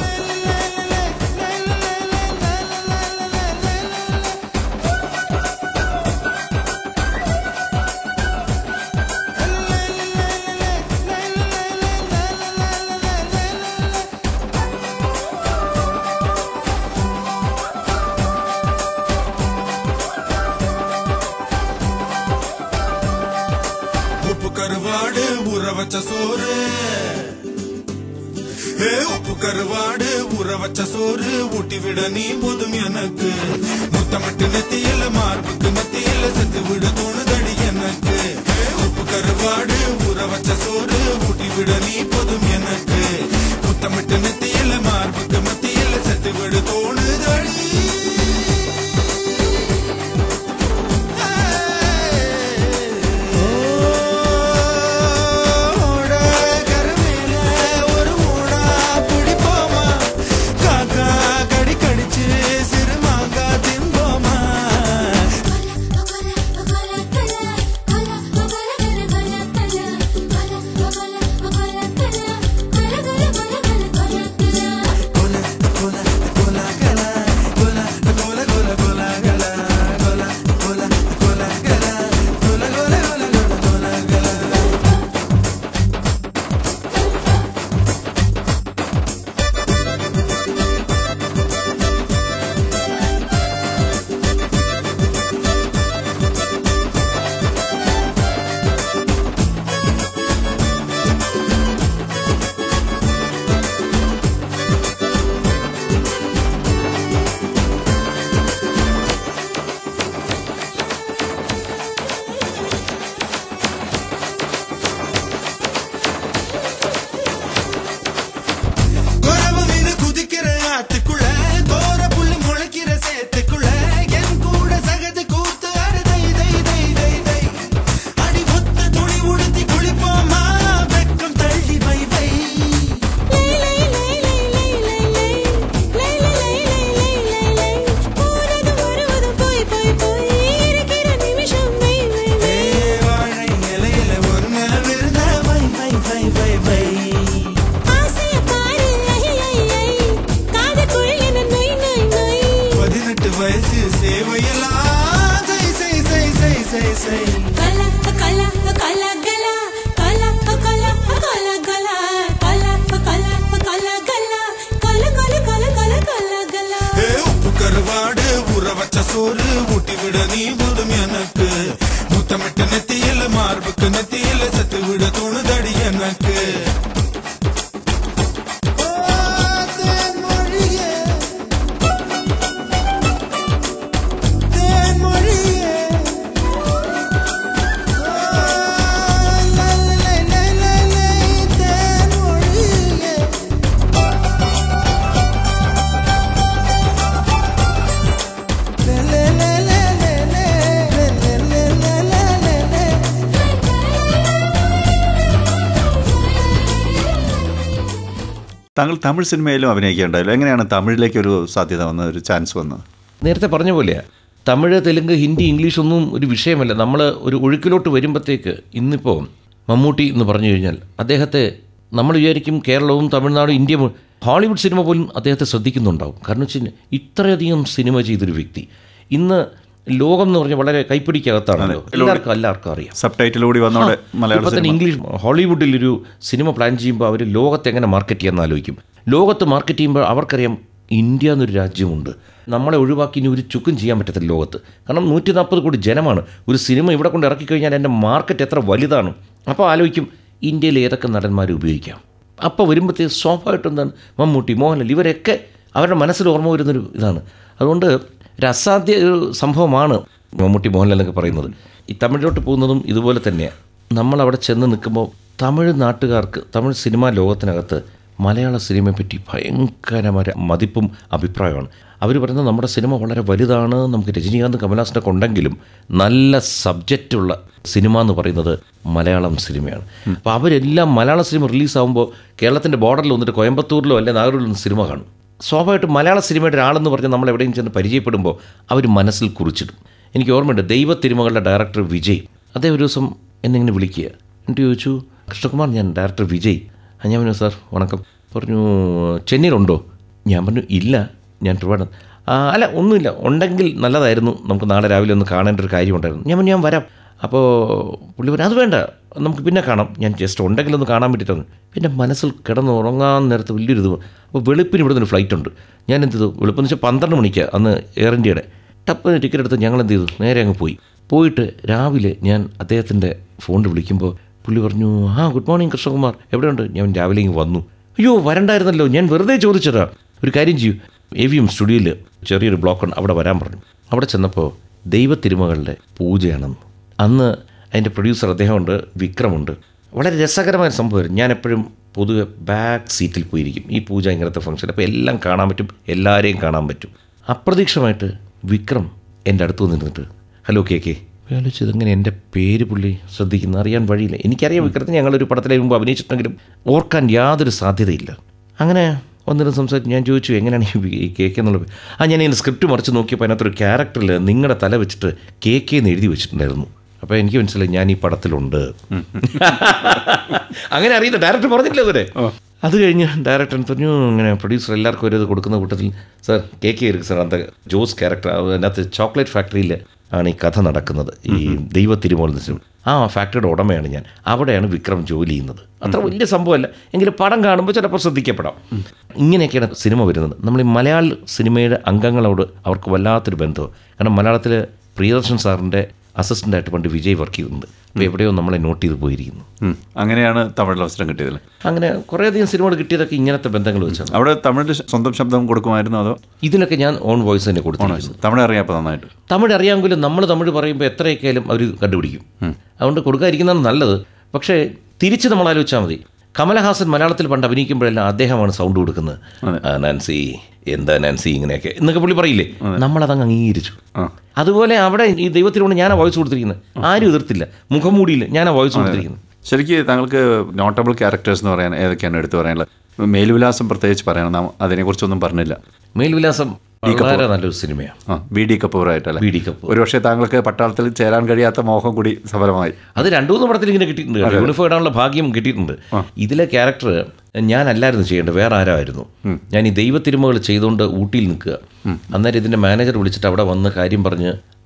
உப்பு கருவாடு ஊற வச்ச சோறு ஏ உப்பு கருவாடு ஊற வச்ச சோறு ஊட்டி விட நீ போதும் எனக்கு முத்தமிட்டு நெத்தியில மார்புக்கு மத்தியில செத்து விட தோணுதடி எனக்கு ஏ உப்பு கருவாடு ஊற வச்ச சோறு ஊட்டி விட நீ போதும் எனக்கு முத்தமிட்டு நெத்தியில மார்புக்கு மத்தியில செத்து விட தோணுதடி ஓட கருமேல ஒரு மூடா பிடிப்போமா காக்கா கடி கடிச்சு சிறுமாங்கா திம்போமா say Kala, kala, kala, gala. Kala, kala, kala, gala. Kala, kala, kala, gala. Kala, kala, kala, kala, kala, gala. ஏ, உப்பு கருவாடு ஊற வச்ச சோறு ஊட்டி விட நீ போதும் எனக்கு முத்தமிட்டு நெத்தியில மார்புக்கு நெத்தியில செத்து விட தோணுதடி எனக்கு താങ്കൾ തമിഴ് സിനിമയിലും അഭിനയിക്കുകയുണ്ടായല്ലോ എങ്ങനെയാണ് തമിഴിലേക്ക് ഒരു സാധ്യത വന്ന ഒരു ചാൻസ് വന്നത് നേരത്തെ പറഞ്ഞ പോലെയാ തമിഴ് തെലുങ്ക് ഹിന്ദി ഇംഗ്ലീഷ് ഒന്നും ഒരു വിഷയമല്ല നമ്മൾ ഒരു ഒഴുക്കിലോട്ട് വരുമ്പോഴത്തേക്ക് ഇന്നിപ്പോൾ മമ്മൂട്ടി എന്ന് പറഞ്ഞു കഴിഞ്ഞാൽ അദ്ദേഹത്തെ നമ്മൾ വിചാരിക്കും കേരളവും തമിഴ്നാടും ഇന്ത്യ മു- ഹോളിവുഡ് സിനിമ പോലും അദ്ദേഹത്തെ ശ്രദ്ധിക്കുന്നുണ്ടാവും കാരണം വെച്ച് കഴിഞ്ഞാൽ ഇത്രയധികം സിനിമ ചെയ്തൊരു വ്യക്തി ഇന്ന് ലോകം എന്ന് പറഞ്ഞാൽ വളരെ കൈപ്പിടിക്കകത്താണല്ലോ എല്ലാവർക്കും എല്ലാവർക്കും അറിയാം സബ് ടൈറ്റിൽ കൂടി വന്നോടെ മലയാള ഇപ്പോൾ തന്നെ സിനിമ ഇംഗ്ലീഷ് ഹോളിവുഡിൽ ഒരു സിനിമ പ്ലാൻ ചെയ്യുമ്പോൾ അവർ ലോകത്ത് എങ്ങനെ മാർക്കറ്റ് ചെയ്യാമെന്ന് ആലോചിക്കും ലോകത്ത് മാർക്കറ്റ് ചെയ്യുമ്പോൾ അവർക്കറിയാം ഇന്ത്യ എന്നൊരു രാജ്യമുണ്ട് നമ്മളെ ഒഴിവാക്കി ഇനി ഒരു ചുക്കും ചെയ്യാൻ പറ്റത്തില്ല ലോകത്ത് കാരണം നൂറ്റി നാൽപ്പത് കോടി ജനമാണ് ഒരു സിനിമ ഇവിടെ കൊണ്ട് ഇറക്കി കഴിഞ്ഞാൽ എൻ്റെ മാർക്കറ്റ് എത്ര വലുതാണ് അപ്പോൾ ആലോചിക്കും ഇന്ത്യയിൽ ഏതൊക്കെ നടന്മാരെ ഉപയോഗിക്കാം അപ്പോൾ വരുമ്പോഴത്തേക്ക് സ്വാഭാവികമായിട്ടും എന്താണ് മമ്മൂട്ടി മോഹൻലാൽ ഇവരൊക്കെ അവരുടെ മനസ്സിൽ ഓർമ്മ വരുന്നൊരു ഇതാണ് അതുകൊണ്ട് ഒരു അസാധ്യ ഒരു സംഭവമാണ് മമ്മൂട്ടി മോഹൻലാൽ എന്നൊക്കെ പറയുന്നത് ഈ തമിഴിലോട്ട് പോകുന്നതും ഇതുപോലെ തന്നെയാണ് നമ്മളവിടെ ചെന്ന് നിൽക്കുമ്പോൾ തമിഴ് നാട്ടുകാർക്ക് തമിഴ് സിനിമാ ലോകത്തിനകത്ത് മലയാള സിനിമയെ പറ്റി ഭയങ്കരമായ മതിപ്പും അഭിപ്രായമാണ് അവർ പറയുന്നത് നമ്മുടെ സിനിമ വളരെ വലുതാണ് നമുക്ക് രജനീകാന്ത് കമലഹാസനൊക്കെ ഉണ്ടെങ്കിലും നല്ല സബ്ജക്റ്റുള്ള സിനിമ എന്ന് പറയുന്നത് മലയാളം സിനിമയാണ് അപ്പോൾ അവരെല്ലാം മലയാള സിനിമ റിലീസാകുമ്പോൾ കേരളത്തിൻ്റെ ബോർഡറിൽ വന്നിട്ട് കോയമ്പത്തൂരിലോ അല്ലെ നാഗൂരിലോ ഒന്ന് സിനിമ കാണും സ്വാഭാവികമായിട്ടും മലയാള സിനിമയുടെ ഒരാളെന്ന് പറഞ്ഞ് നമ്മൾ എവിടെയും ചെന്ന് പരിചയപ്പെടുമ്പോൾ അവർ മനസ്സിൽ കുറിച്ചിടും എനിക്ക് ഓർമ്മയുണ്ട് ദൈവ തിരുമകളുടെ ഡയറക്ടർ വിജയ് അദ്ദേഹം ഒരു ദിവസം എന്നെ ഇങ്ങനെ വിളിക്കുക എന്നിട്ട് ചോദിച്ചു കൃഷ്ണകുമാർ ഞാൻ ഡയറക്ടർ വിജയ് ആ ഞാൻ പറഞ്ഞു സാർ വണക്കം പറഞ്ഞു ചെന്നൈയിലുണ്ടോ ഞാൻ പറഞ്ഞു ഇല്ല ഞാൻ ട്രിവാൻഡ്രം ആ അല്ല ഒന്നുമില്ല ഉണ്ടെങ്കിൽ നല്ലതായിരുന്നു നമുക്ക് നാളെ രാവിലെ ഒന്ന് കാണേണ്ട ഒരു കാര്യമുണ്ടായിരുന്നു ഞാൻ പറഞ്ഞു ഞാൻ വരാം അപ്പോൾ പുള്ളി പറഞ്ഞു അത് വേണ്ട നമുക്ക് പിന്നെ കാണാം ഞാൻ ജസ്റ്റ് ഉണ്ടെങ്കിലൊന്ന് കാണാൻ വേണ്ടിയിട്ടാണ് പിന്നെ മനസ്സിൽ കിടന്ന് ഉറങ്ങാൻ നേരത്ത് വലിയൊരു ഇത് അപ്പോൾ വെളുപ്പിന് ഇവിടെ നിന്ന് ഫ്ലൈറ്റ് ഉണ്ട് ഞാൻ എന്ത് ചെയ്തു വെളുപ്പെന്ന് വെച്ചാൽ പന്ത്രണ്ട് മണിക്ക് അന്ന് എയർ ഇന്ത്യയുടെ ടപ്പ് ടിക്കറ്റ് എടുത്ത് ഞങ്ങൾ എന്ത് ചെയ്തു നേരെ അങ്ങ് പോയി പോയിട്ട് രാവിലെ ഞാൻ അദ്ദേഹത്തിൻ്റെ ഫോണിൽ വിളിക്കുമ്പോൾ പുള്ളി പറഞ്ഞു ആ ഗുഡ് മോർണിംഗ് കൃഷ്ണകുമാർ എവിടെയുണ്ട് ഞാൻ രാവിലെ ഇങ്ങ് വന്നു അയ്യോ വരണ്ടായിരുന്നല്ലോ ഞാൻ വെറുതെ ചോദിച്ചതാ ഒരു കാര്യം ചെയ്യൂ എ വി എം സ്റ്റുഡിയോയിൽ ചെറിയൊരു ബ്ലോക്ക് ഉണ്ട് അവിടെ വരാൻ പറഞ്ഞു അവിടെ ചെന്നപ്പോൾ ദൈവ തിരുമകളുടെ പൂജയാണെന്ന് അന്ന് അതിൻ്റെ പ്രൊഡ്യൂസർ അദ്ദേഹമുണ്ട് വിക്രമുണ്ട് വളരെ രസകരമായ ഒരു സംഭവമായിരുന്നു ഞാൻ എപ്പോഴും പൊതുവെ ബാക്ക് സീറ്റിൽ പോയിരിക്കും ഈ പൂജ ഇങ്ങനത്തെ ഫംഗ്ഷൻ അപ്പോൾ എല്ലാം കാണാൻ പറ്റും എല്ലാവരെയും കാണാൻ പറ്റും അപ്രതീക്ഷിതമായിട്ട് വിക്രം എൻ്റെ അടുത്ത് വന്ന് നിന്നിട്ട് ഹലോ കെ കെ ആലോചിച്ചത് ഇങ്ങനെ എൻ്റെ പേര് പുള്ളി ശ്രദ്ധിക്കുന്ന അറിയാൻ വഴിയില്ല എനിക്കറിയാം വിക്രത്തിന് ഞങ്ങളൊരു പടത്തിലെ മുമ്പ് അഭിനയിച്ചിട്ടുണ്ടെങ്കിലും ഓർക്കാൻ യാതൊരു സാധ്യതയില്ല അങ്ങനെ വന്നിട്ട് സംസാരിച്ച് ഞാൻ ചോദിച്ചു എങ്ങനെയാണ് ഈ കേക്ക് എന്നുള്ളത് ആ ഞാൻ ഇതിൻ്റെ സ്ക്രിപ്റ്റ് മറിച്ച് നോക്കിയപ്പോൾ അതിനകത്തൊരു ക്യാരക്ടറിൽ നിങ്ങളുടെ തല വെച്ചിട്ട് കേക്ക് എന്ന് എഴുതി വെച്ചിട്ടുണ്ടായിരുന്നു അപ്പോൾ എനിക്ക് മനസ്സിലായി ഞാൻ ഈ പടത്തിലുണ്ട് അങ്ങനെ അറിയില്ല ഡയറക്ടർ പറഞ്ഞില്ല ഇതുവരെ അത് കഴിഞ്ഞ് ഡയറക്ടർ പറഞ്ഞു ഇങ്ങനെ പ്രൊഡ്യൂസർ എല്ലാവർക്കും ഒരു ഇത് കൊടുക്കുന്ന കൂട്ടത്തിൽ സാർ കേക്ക് ഇருக்கு സാർ അന്ത ജോസ് ക്യാരക്ടർ അതിനകത്ത് ചോക്ലേറ്റ് ഫാക്ടറിയിൽ ആണ് ഈ കഥ നടക്കുന്നത് ഈ ദൈവ തിരുമോൾ ആ ഫാക്ടറിയുടെ ഉടമയാണ് ഞാൻ അവിടെയാണ് വിക്രം ജോലി ചെയ്യുന്നത് അത്ര വലിയ സംഭവമല്ല എങ്കിലും പടം കാണുമ്പോൾ ചിലപ്പോൾ ശ്രദ്ധിക്കപ്പെടാം ഇങ്ങനെയൊക്കെയാണ് സിനിമ വരുന്നത് നമ്മൾ ഈ മലയാള സിനിമയുടെ അംഗങ്ങളോട് അവർക്ക് വല്ലാത്തൊരു ബന്ധം കാരണം മലയാളത്തിൽ പ്രിയദർശൻ സാറിൻ്റെ അസിസ്റ്റൻ്റായിട്ട് പണ്ട് വിജയ് വർക്ക് ചെയ്യുന്നുണ്ട് അപ്പോൾ എവിടെയോ നമ്മളെ നോട്ട് ചെയ്ത് പോയിരിക്കുന്നു ഉം. അങ്ങനെയാണ് തമിഴിൽ അവസരം കിട്ടിയതല്ലേ അങ്ങനെ കുറേയധികം സിനിമകൾ കിട്ടിയതൊക്കെ ഇങ്ങനത്തെ ബന്ധങ്ങൾ വെച്ചാണ് അവിടെ തമിഴിൽ സ്വന്തം ശബ്ദം കൊടുക്കുമായിരുന്നു അതോ ഇതിനൊക്കെ ഞാൻ ഓൺ വോയിസ് തന്നെ കൊടുത്തിരിക്കുന്നു തമിഴ് അറിയാപ്പോൾ നന്നായിട്ട് തമിഴ് അറിയാമെങ്കിലും നമ്മൾ തമിഴ് പറയുമ്പോൾ എത്രയൊക്കെയാലും അവർ കണ്ടുപിടിക്കും അതുകൊണ്ട് കൊടുക്കാതിരിക്കുന്നതാണ് നല്ലത് പക്ഷേ തിരിച്ച് നമ്മൾ ആലോചിച്ചാൽ മതി കമലഹാസൻ മലയാളത്തിൽ പണ്ട് അഭിനയിക്കുമ്പോഴെല്ലാം അദ്ദേഹമാണ് സൗണ്ട് കൊടുക്കുന്നത് ആ, നാൻസി എന്താ നാൻസി ഇങ്ങനെയൊക്കെ എന്നൊക്കെ പുള്ളി പറയില്ലേ നമ്മളതങ്ങ് അംഗീകരിച്ചു അതുപോലെ അവിടെ ഈ ദൈവത്തിനോട് ഞാനാ വോയിസ് കൊടുത്തിരിക്കുന്നത് ആരും എതിർത്തില്ല മുഖം മൂടിയില്ല ഞാനാ വോയിസ് കൊടുത്തിരിക്കുന്നത് ശരിക്കും താങ്കൾക്ക് നോട്ടബിൾ ക്യാരക്ടേഴ്സ് എന്ന് പറയാൻ ഏതൊക്കെയാണ് എടുത്തു പറയാനുള്ളത് മേൽവിലാസം പ്രത്യേകിച്ച് പറയണം നാം അതിനെക്കുറിച്ചൊന്നും പറഞ്ഞില്ല മേൽവിലാസം വളരെ നല്ലൊരു സിനിമയാണ് ആ വി ഡി കപൂറായിട്ടല്ലേ വി ഡി കപൂർ. ഒരുപക്ഷെ താങ്കൾക്ക് പട്ടാളത്തിൽ ചേരാൻ കഴിയാത്ത മോഹം കൂടി സഫലമായി അത് രണ്ടു മൂന്ന് പടത്തിൽ ഇങ്ങനെ കിട്ടിയിട്ടുണ്ട് കേട്ടോ. യൂണിഫോം ഇടാനുള്ള ഭാഗ്യം കിട്ടിയിട്ടുണ്ട് ഇതിലെ ക്യാരക്ടർ ഞാനല്ലായിരുന്നു ചെയ്യേണ്ടത് വേറെ ആരായിരുന്നു ഞാൻ ഈ ദൈവത്തിരുമകൾ ചെയ്തുകൊണ്ട് ഊട്ടിയിൽ നിൽക്കുക അന്നേരം ഇതിൻ്റെ മാനേജർ വിളിച്ചിട്ട് അവിടെ വന്ന് കാര്യം പറഞ്ഞ്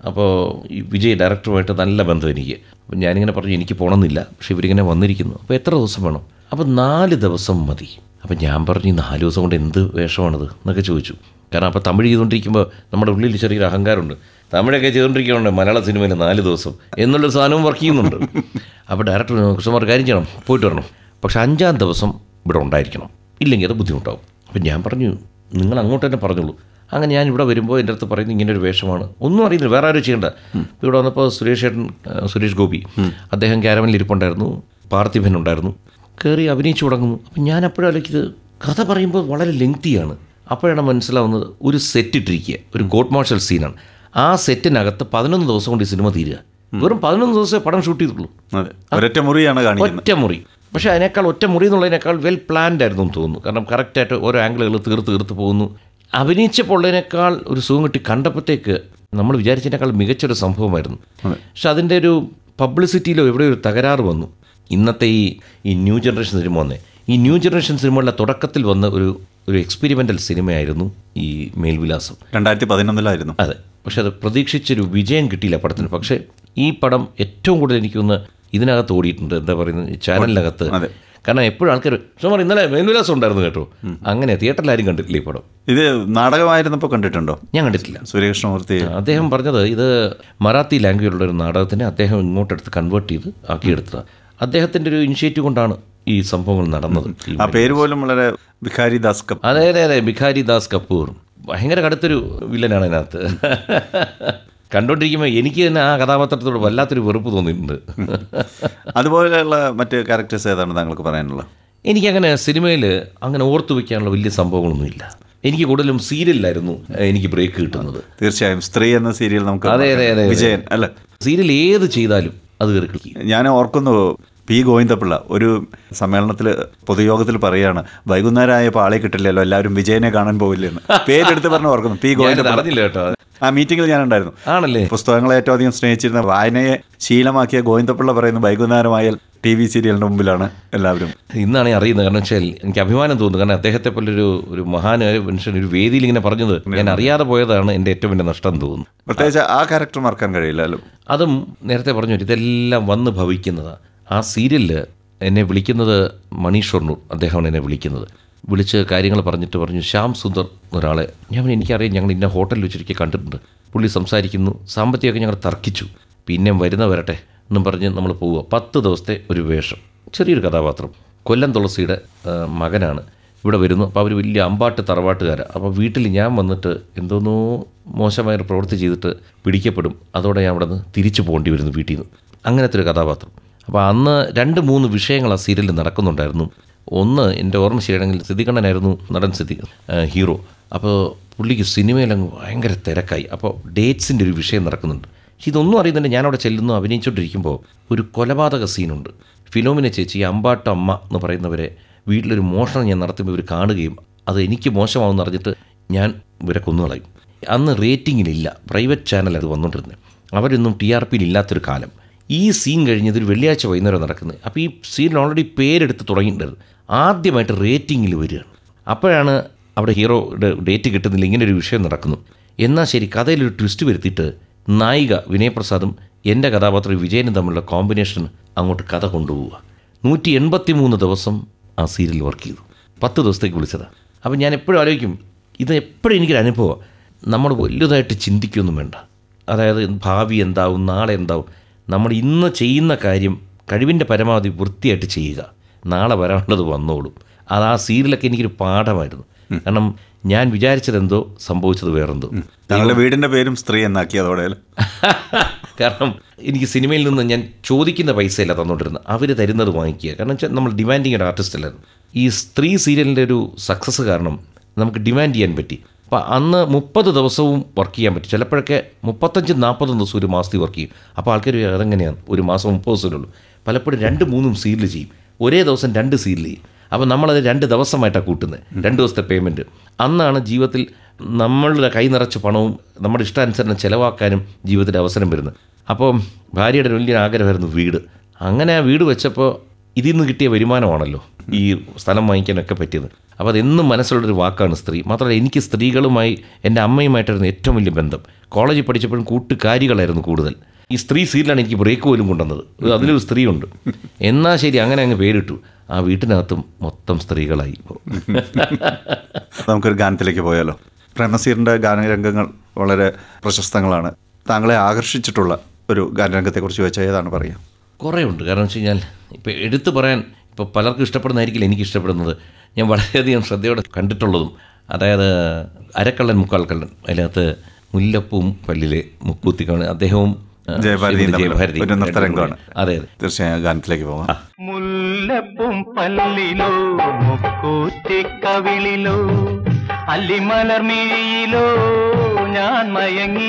അപ്പോൾ ഈ വിജയ് ഡയറക്ടറുമായിട്ട് നല്ല ബന്ധം എനിക്ക് അപ്പം ഞാനിങ്ങനെ പറഞ്ഞു എനിക്ക് പോകണമെന്നില്ല പക്ഷെ ഇവരിങ്ങനെ വന്നിരിക്കുന്നു അപ്പോൾ എത്ര ദിവസം വേണം അപ്പോൾ നാല് ദിവസം മതി അപ്പം ഞാൻ പറഞ്ഞു ഈ നാല് ദിവസം കൊണ്ട് എന്ത് വേഷമാണത് എന്നൊക്കെ ചോദിച്ചു കാരണം അപ്പോൾ തമിഴ് ചെയ്തുകൊണ്ടിരിക്കുമ്പോൾ നമ്മുടെ ഉള്ളിൽ ചെറിയൊരു അഹങ്കാരമുണ്ട് തമിഴൊക്കെ ചെയ്തുകൊണ്ടിരിക്കുന്നുണ്ട് മലയാള സിനിമയിൽ നാല് ദിവസം എന്നുള്ളൊരു സാധനവും വർക്ക് ചെയ്യുന്നുണ്ട് അപ്പോൾ ഡയറക്ടർ കൃഷ്ണമാർ കാര്യം ചെയ്യണം പോയിട്ട് വരണം പക്ഷെ അഞ്ചാം ദിവസം ഇവിടെ ഉണ്ടായിരിക്കണം ഇല്ലെങ്കിൽ അത് ബുദ്ധിമുട്ടാവും അപ്പം ഞാൻ പറഞ്ഞു നിങ്ങൾ അങ്ങോട്ട് തന്നെ പറഞ്ഞോളൂ അങ്ങനെ ഞാൻ ഇവിടെ വരുമ്പോൾ എൻ്റെ അടുത്ത് പറയുന്നത് ഇങ്ങനെ ഒരു വേഷമാണ് ഒന്നും അറിയുന്നില്ല വേറെ ആരും ചെയ്യണ്ട ഇപ്പോൾ ഇവിടെ വന്നപ്പോൾ സുരേഷ് ഏട്ടൻ ആ, സുരേഷ് ഗോപി അദ്ദേഹം ക്യാരമലിൽ ഇരിപ്പുണ്ടായിരുന്നു പാർത്ഥിഭൻ ഉണ്ടായിരുന്നു കയറി അഭിനയിച്ചു തുടങ്ങുന്നു അപ്പം ഞാൻ അപ്പോഴും ഇത് കഥ പറയുമ്പോൾ വളരെ ലെങ്തിയാണ് അപ്പോഴാണ് മനസ്സിലാവുന്നത് ഒരു സെറ്റ് ഇട്ടിരിക്കുക ഒരു കോർട്ട് മാർഷൽ സീനാണ് ആ സെറ്റിനകത്ത് പതിനൊന്ന് ദിവസം കൊണ്ട് ഈ സിനിമ തീരുക വെറും പതിനൊന്ന് ദിവസമേ പടം ഷൂട്ട് ചെയ്തിട്ടുള്ളൂ അതെ ഒരൊറ്റ മുറിയാണ് കാണിക്കുന്നത് ഒറ്റ മുറി പക്ഷേ അതിനേക്കാൾ ഒറ്റ മുറി എന്നുള്ളതിനേക്കാൾ വെൽ പ്ലാൻഡ് ആയിരുന്നു എന്ന് തോന്നുന്നു കാരണം കറക്റ്റായിട്ട് ഓരോ ആംഗിളുകൾ തീർത്ത് തീർത്ത് പോകുന്നു അഭിനയിച്ചപ്പോൾ ഉള്ളതിനേക്കാൾ ഒരു സുഖം കിട്ടി കണ്ടപ്പോഴത്തേക്ക് നമ്മൾ വിചാരിച്ചതിനേക്കാൾ മികച്ചൊരു സംഭവമായിരുന്നു പക്ഷെ അതിൻ്റെ ഒരു പബ്ലിസിറ്റിയിലോ എവിടെ ഒരു തകരാറ് വന്നു ഇന്നത്തെ ഈ ഈ ന്യൂ ജനറേഷൻ സിനിമ വന്നേ ഈ ന്യൂ ജനറേഷൻ സിനിമകളുടെ തുടക്കത്തിൽ വന്ന ഒരു ഒരു എക്സ്പെരിമെൻ്റൽ സിനിമയായിരുന്നു ഈ മേൽവിലാസം രണ്ടായിരത്തി പതിനൊന്നിലായിരുന്നു അതെ പക്ഷെ അത് പ്രതീക്ഷിച്ചൊരു വിജയം കിട്ടിയില്ല പടത്തിന് പക്ഷേ ഈ പടം ഏറ്റവും കൂടുതൽ എനിക്കൊന്ന് ഇതിനകത്ത് ഓടിയിട്ടുണ്ട് എന്താ പറയുന്നത് ഈ ചാനലിനകത്ത് അതെ. കാരണം എപ്പോഴും ആൾക്കാർ ഷോമാർ ഇന്നലെ മേൽവിലാസം ഉണ്ടായിരുന്നു കേട്ടോ അങ്ങനെ തിയേറ്ററിൽ ആരും കണ്ടിട്ടില്ല ഈ പടം ഇത് നാടകമായിരുന്നപ്പോൾ കണ്ടിട്ടുണ്ടോ ഞാൻ കണ്ടിട്ടില്ല സൂര്യകൃഷ്ണമൂർത്തി അദ്ദേഹം പറഞ്ഞത് ഇത് മറാത്തി ലാംഗ്വേജിലുള്ള ഒരു നാടകത്തിനെ അദ്ദേഹം ഇങ്ങോട്ടെടുത്ത് കൺവേർട്ട് ചെയ്ത് ആക്കിയെടുത്തതാണ് അദ്ദേഹത്തിൻ്റെ ഒരു ഇനിഷ്യേറ്റീവ് കൊണ്ടാണ് ഈ സംഭവങ്ങൾ നടന്നത് ഈ ആ പേര് പോലും വളരെ ഭിഖാരി ദാസ് കപ്പ് അതെ അതെ അതെ ഭിഖാരി ദാസ് കപൂർ ഭയങ്കര കടുത്തൊരു വില്ലനാണ് അതിനകത്ത് കണ്ടോണ്ടിരിക്കുമ്പോൾ എനിക്ക് തന്നെ ആ കഥാപാത്രത്തോട് വല്ലാത്തൊരു വെറുപ്പ് തോന്നിയിട്ടുണ്ട് അതുപോലെയുള്ള മറ്റ് ക്യാരക്ടേഴ്സ് ഏതാണ് താങ്കൾക്ക് പറയാനുള്ളത് എനിക്കങ്ങനെ സിനിമയിൽ അങ്ങനെ ഓർത്തു വയ്ക്കാനുള്ള വലിയ സംഭവങ്ങളൊന്നുമില്ല എനിക്ക് കൂടുതലും സീരിയലിലായിരുന്നു എനിക്ക് ബ്രേക്ക് കിട്ടുന്നത് തീർച്ചയായും സ്ത്രീ എന്ന സീരിയൽ നമുക്ക് അതെ അതെ അതെ അതെ. വിജയൻ അല്ലേ സീരിയൽ ഏത് ചെയ്താലും അത് കയറി കളിക്കും ഞാൻ ഓർക്കുന്നു പി ഗോവിന്ദപിള്ള ഒരു സമ്മേളനത്തിൽ പൊതുയോഗത്തിൽ പറയുകയാണ് വൈകുന്നേരമായപ്പോൾ ആളെ കിട്ടില്ലല്ലോ എല്ലാവരും വിജയനെ കാണാൻ പോവില്ലെന്ന് പേരെടുത്ത് പറഞ്ഞ് ഓർക്കുന്നു പി ഞാനിത് ഗോവിന്ദപിള്ള അറിഞ്ഞില്ല കേട്ടോ ആ മീറ്റിംഗിൽ ഞാൻ ഉണ്ടായിരുന്നു ആണല്ലേ പുസ്തകങ്ങളെ ഏറ്റവും അധികം സ്നേഹിച്ചിരുന്ന വായനയെ ശീലമാക്കിയ ഗോവിന്ദപിള്ള പറയുന്നു വൈകുന്നേരമായാൽ ടി വി സീരിയലിന്റെ മുമ്പിലാണ് എല്ലാവരും ഇന്നാണ് ഞാൻ അറിയുന്നത് കാരണം വെച്ചാൽ എനിക്ക് അഭിമാനം തോന്നുന്നു കാരണം അദ്ദേഹത്തെ പോലൊരു ഒരു മഹാനായ മനുഷ്യൻ ഒരു വേദിയിൽ ഇങ്ങനെ പറഞ്ഞത് ഞാൻ അറിയാതെ പോയതാണ് എൻ്റെ ഏറ്റവും വലിയ നഷ്ടം തോന്നുന്നു പ്രത്യേകിച്ച് ആ ക്യാരക്ടർ മറക്കാൻ കഴിയില്ലല്ലോ അതും നേരത്തെ പറഞ്ഞു ഇതെല്ലാം വന്ന് ഭവിക്കുന്നതാണ് ആ സീരിയലിൽ എന്നെ വിളിക്കുന്നത് മണി ഷൊർണൂർ അദ്ദേഹമാണ് എന്നെ വിളിക്കുന്നത് വിളിച്ച് കാര്യങ്ങൾ പറഞ്ഞിട്ട് പറഞ്ഞു ശ്യാം സുന്ദർ എന്നൊരാളെ ഞാൻ പറഞ്ഞു, എനിക്കറിയാം ഞങ്ങൾ ഇന്ന ഹോട്ടലിൽ വെച്ചൊരിക്കൽ കണ്ടിട്ടുണ്ട് പുള്ളി സംസാരിക്കുന്നു സാമ്പത്തികമൊക്കെ ഞങ്ങൾ തർക്കിച്ചു പിന്നെ വരുന്ന വരട്ടെ എന്നും പറഞ്ഞ് നമ്മൾ പോവുക പത്ത് ദിവസത്തെ ഒരു വേഷം ചെറിയൊരു കഥാപാത്രം കൊല്ലം തുളസിയുടെ ആ, മകനാണ് ഇവിടെ വരുന്നു അപ്പോൾ അവർ വലിയ അമ്പാട്ട് തറവാട്ടുകാരാണ് അപ്പോൾ വീട്ടിൽ ഞാൻ വന്നിട്ട് എന്തോന്നോ മോശമായൊരു പ്രവൃത്തി ചെയ്തിട്ട് പിടിക്കപ്പെടും അതോടെ ഞാൻ അവിടെ നിന്ന് തിരിച്ചു പോകേണ്ടി വരുന്നു വീട്ടിൽ നിന്ന് അങ്ങനത്തെ ഒരു കഥാപാത്രം അപ്പോൾ അന്ന് രണ്ട് മൂന്ന് വിഷയങ്ങൾ ആ സീരിയലിൽ നടക്കുന്നുണ്ടായിരുന്നു ഒന്ന് എൻ്റെ ഓർമ്മ ശരിയാണെങ്കിൽ സിദ്ദിഖണ്ണനായിരുന്നു നടൻ സിദ്ദിഖ് ആ, ഹീറോ അപ്പോൾ പുള്ളിക്ക് സിനിമയിലങ്ങ് ഭയങ്കര തിരക്കായി അപ്പോൾ ഡേറ്റ്സിൻ്റെ ഒരു വിഷയം നടക്കുന്നുണ്ട് പക്ഷെ ഇതൊന്നും അറിയുന്നുണ്ട് ഞാനവിടെ ചെല്ലുന്നു അഭിനയിച്ചുകൊണ്ടിരിക്കുമ്പോൾ ഒരു കൊലപാതക സീനുണ്ട് ഫിലോമിന ചേച്ചി അമ്പാട്ട അമ്മ എന്ന് പറയുന്നവരെ വീട്ടിലൊരു മോഷണം ഞാൻ നടത്തുമ്പോൾ ഇവർ കാണുകയും അത് എനിക്ക് മോശമാവെന്ന് അറിഞ്ഞിട്ട് ഞാൻ ഇവരെ കൊന്നുകളയും അന്ന് റേറ്റിങ്ങിലില്ല പ്രൈവറ്റ് ചാനൽ അത് വന്നുകൊണ്ടിരുന്നത് അവരൊന്നും ടി ആർ പിയിൽ ഇല്ലാത്തൊരു കാലം ഈ സീൻ കഴിഞ്ഞത് ഒരു വെള്ളിയാഴ്ച വൈകുന്നേരം നടക്കുന്നത് അപ്പോൾ ഈ സീനിൽ ഓൾറെഡി പേരെടുത്ത് തുടങ്ങിയിട്ടുണ്ട് ആദ്യമായിട്ട് റേറ്റിങ്ങിൽ വരികയാണ് അപ്പോഴാണ് അവിടെ ഹീറോയുടെ ഡേറ്റ് കിട്ടുന്നില്ല ഇങ്ങനെ ഒരു വിഷയം നടക്കുന്നു എന്നാൽ ശരി കഥയിലൊരു ട്വിസ്റ്റ് വരുത്തിയിട്ട് നായിക വിനയപ്രസാദും എൻ്റെ കഥാപാത്രം വിജയനും തമ്മിലുള്ള കോമ്പിനേഷൻ അങ്ങോട്ട് കഥ കൊണ്ടുപോവുക നൂറ്റി എൺപത്തി മൂന്ന് ദിവസം ആ സീരിയൽ വർക്ക് ചെയ്തു പത്ത് ദിവസത്തേക്ക് വിളിച്ചതാണ് അപ്പം ഞാൻ എപ്പോഴും ആലോചിക്കും ഇത് എപ്പോഴും എനിക്കൊരു അനുഭവം നമ്മൾ വലുതായിട്ട് ചിന്തിക്കുകയൊന്നും വേണ്ട അതായത് ഭാവി എന്താവും നാളെ എന്താവും നമ്മൾ ഇന്ന് ചെയ്യുന്ന കാര്യം കഴിവിൻ്റെ പരമാവധി വൃത്തിയായിട്ട് ചെയ്യുക നാളെ വരാനുള്ളത് വന്നോളും അത് ആ സീരിയലൊക്കെ എനിക്കൊരു പാഠമായിരുന്നു കാരണം ഞാൻ വിചാരിച്ചതെന്തോ സംഭവിച്ചത് വേറെന്തോ താങ്കളുടെ വീടിന്റെ പേരും സ്ത്രീ എന്നാക്കി അതോടെ അല്ലേ? കാരണം എനിക്ക് സിനിമയിൽ നിന്ന് ഞാൻ ചോദിക്കുന്ന പൈസയല്ല തന്നുകൊണ്ടിരുന്നത് അവർ തരുന്നത് വാങ്ങിക്കുക കാരണം വെച്ചാൽ നമ്മൾ ഡിമാൻഡിങ് ഒരു ആർട്ടിസ്റ്റ് അല്ലായിരുന്നു ഈ സ്ത്രീ സീരിയലിൻ്റെ ഒരു സക്സസ് കാരണം നമുക്ക് ഡിമാൻഡ് ചെയ്യാൻ പറ്റി അപ്പോൾ അന്ന് മുപ്പത് ദിവസവും വർക്ക് ചെയ്യാൻ പറ്റും ചിലപ്പോഴൊക്കെ മുപ്പത്തഞ്ച് നാൽപ്പത് ദിവസം ഒരു മാസത്തിൽ വർക്ക് ചെയ്യും അപ്പോൾ ആൾക്കാർ അതെങ്ങനെയാണ് ഒരു മാസം മുപ്പത് ദിവസമേ പലപ്പോഴും രണ്ട് മൂന്നും സീരിയൽ ചെയ്യും ഒരേ ദിവസം രണ്ട് സീരിയൽ ചെയ്യും അപ്പോൾ നമ്മളത് രണ്ട് ദിവസമായിട്ടാണ് കൂട്ടുന്നത് രണ്ട് ദിവസത്തെ പേയ്മെൻറ്റ് അന്നാണ് ജീവിതത്തിൽ നമ്മളുടെ കൈ നിറച്ച പണവും നമ്മുടെ ഇഷ്ടാനുസരണം ചിലവാക്കാനും ജീവിതത്തിൽ അവസരം വരുന്നത് അപ്പോൾ ഭാര്യയുടെ ഒരു വലിയ ആഗ്രഹമായിരുന്നു വീട് അങ്ങനെ ആ വീട് വെച്ചപ്പോൾ ഇതിൽ നിന്ന് കിട്ടിയ വരുമാനമാണല്ലോ ഈ സ്ഥലം വാങ്ങിക്കാനൊക്കെ പറ്റിയത് അപ്പോൾ അതെന്നും മനസ്സിലുള്ളൊരു വാക്കാണ് സ്ത്രീ മാത്രമല്ല എനിക്ക് സ്ത്രീകളുമായി എൻ്റെ അമ്മയുമായിട്ടായിരുന്നു ഏറ്റവും വലിയ ബന്ധം കോളേജിൽ പഠിച്ചപ്പോഴും കൂട്ടുകാരികളായിരുന്നു കൂടുതൽ ഈ സ്ത്രീ സീരിയലാണ് എനിക്ക് ബ്രേക്ക് പോലും കൊണ്ടുവന്നത് അതിലൊരു സ്ത്രീയുണ്ട് എന്നാൽ ശരി അങ്ങനെ അങ്ങ് പേരിട്ടു ആ വീട്ടിനകത്തും മൊത്തം സ്ത്രീകളായി ഇപ്പോൾ നമുക്കൊരു ഗാനത്തിലേക്ക് പോയാലോ പ്രേംനസീറിൻ്റെ ഗാനരംഗങ്ങൾ വളരെ പ്രശസ്തങ്ങളാണ് താങ്കളെ ആകർഷിച്ചിട്ടുള്ള ഒരു ഗാനരംഗത്തെക്കുറിച്ച് വെച്ചാൽ ഏതാണ് പറയുക കുറേ ഉണ്ട് കാരണം വെച്ച് കഴിഞ്ഞാൽ ഇപ്പോൾ എടുത്തു പറയാൻ ഇപ്പോൾ പലർക്കും ഇഷ്ടപ്പെടുന്നതായിരിക്കില്ല എനിക്ക് ഇഷ്ടപ്പെടുന്നത് ഞാൻ വളരെയധികം ശ്രദ്ധയോടെ കണ്ടിട്ടുള്ളതും അതായത് അരക്കള്ളൻ മുക്കാൽ കള്ളൻ അതിനകത്ത് മുല്ലപ്പൂം പല്ലിലെ മുക്കൂത്തിക്കാണ് അദ്ദേഹവും ആ, ജയഭാരതി ശ്രീമതി തമ്മിൽ ജയഭാരതി ഒരു നൃത്തരംഗമാണ് അതെ അതെ തീർച്ചയായും ആ ഗാനത്തിലേക്ക് പോകാം മുല്ലപ്പും പല്ലിലോ മുക്കൂറ്റിക്കവിളിലോ അല്ലിമലർമിഴിയിലോ ഞാൻ മയങ്ങി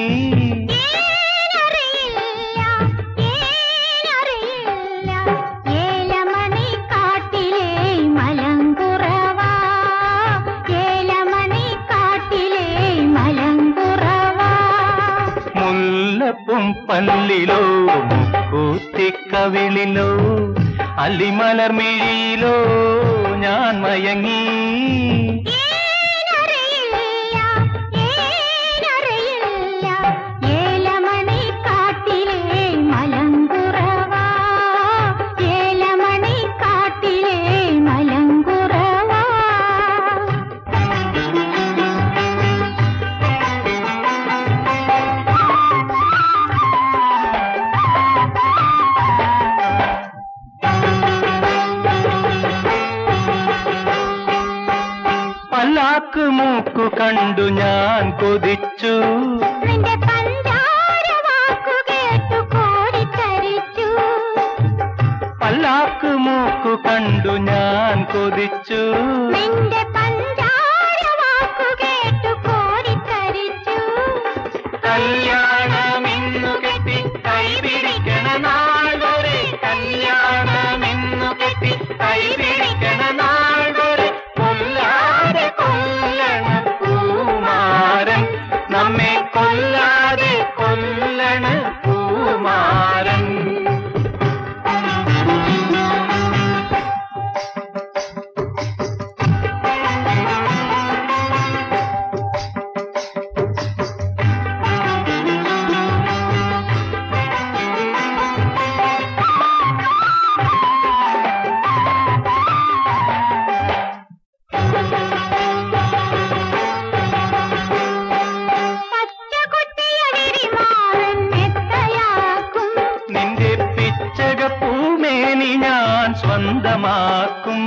ഏലമണി കാട്ടിലെ മലങ്കുറവാ ഏലമണി കാട്ടിലെ മലങ്കുറവാ മുല്ലപ്പും പല്ലിലോ മുക്കൂറ്റിക്കവിളിലോ അല്ലിമലർമിഴിയിലോ ഞാൻ മയങ്ങി ഏനറിയില്ല ഏനറിയില്ല ഏലമണി കാട്ടിലെ മലങ്കുറവാ ഏലമണി കാട്ടിലെ മലങ്കുറവാ പല്ലാക്ക് മൂക്കു കണ്ടു ഞാൻ കൊതിച്ചു നിന്റെ പഞ്ചാര വാക്കു കേട്ടു കോടിത്തരിച്ചു പല്ലാക്ക് മൂക്കു കണ്ടു ഞാൻ കൊതിച്ചു നിന്റെ പഞ്ചാര വാക്കു കേട്ടു കോടിത്തരിച്ചു കല്യാണമെന്നു കെട്ടി കൈപിടിക്കണ നാൾ വരെ കല്യാണമെന്നു കെട്ടി കൈപിടിക്കണ നാൾ വരെ കൊല്ലാതെ കൊല്ലണ പൂമാരൻ നമ്മെ കൊല്ലാതെ കൊല്ലണ പൂമാരൻ പച്ചകുട്ടിയടിമാറൻ മെത്തയാക്കും നിന്റെ പിച്ചക പൂമേനി ഞാൻ സ്വന്തമാക്കും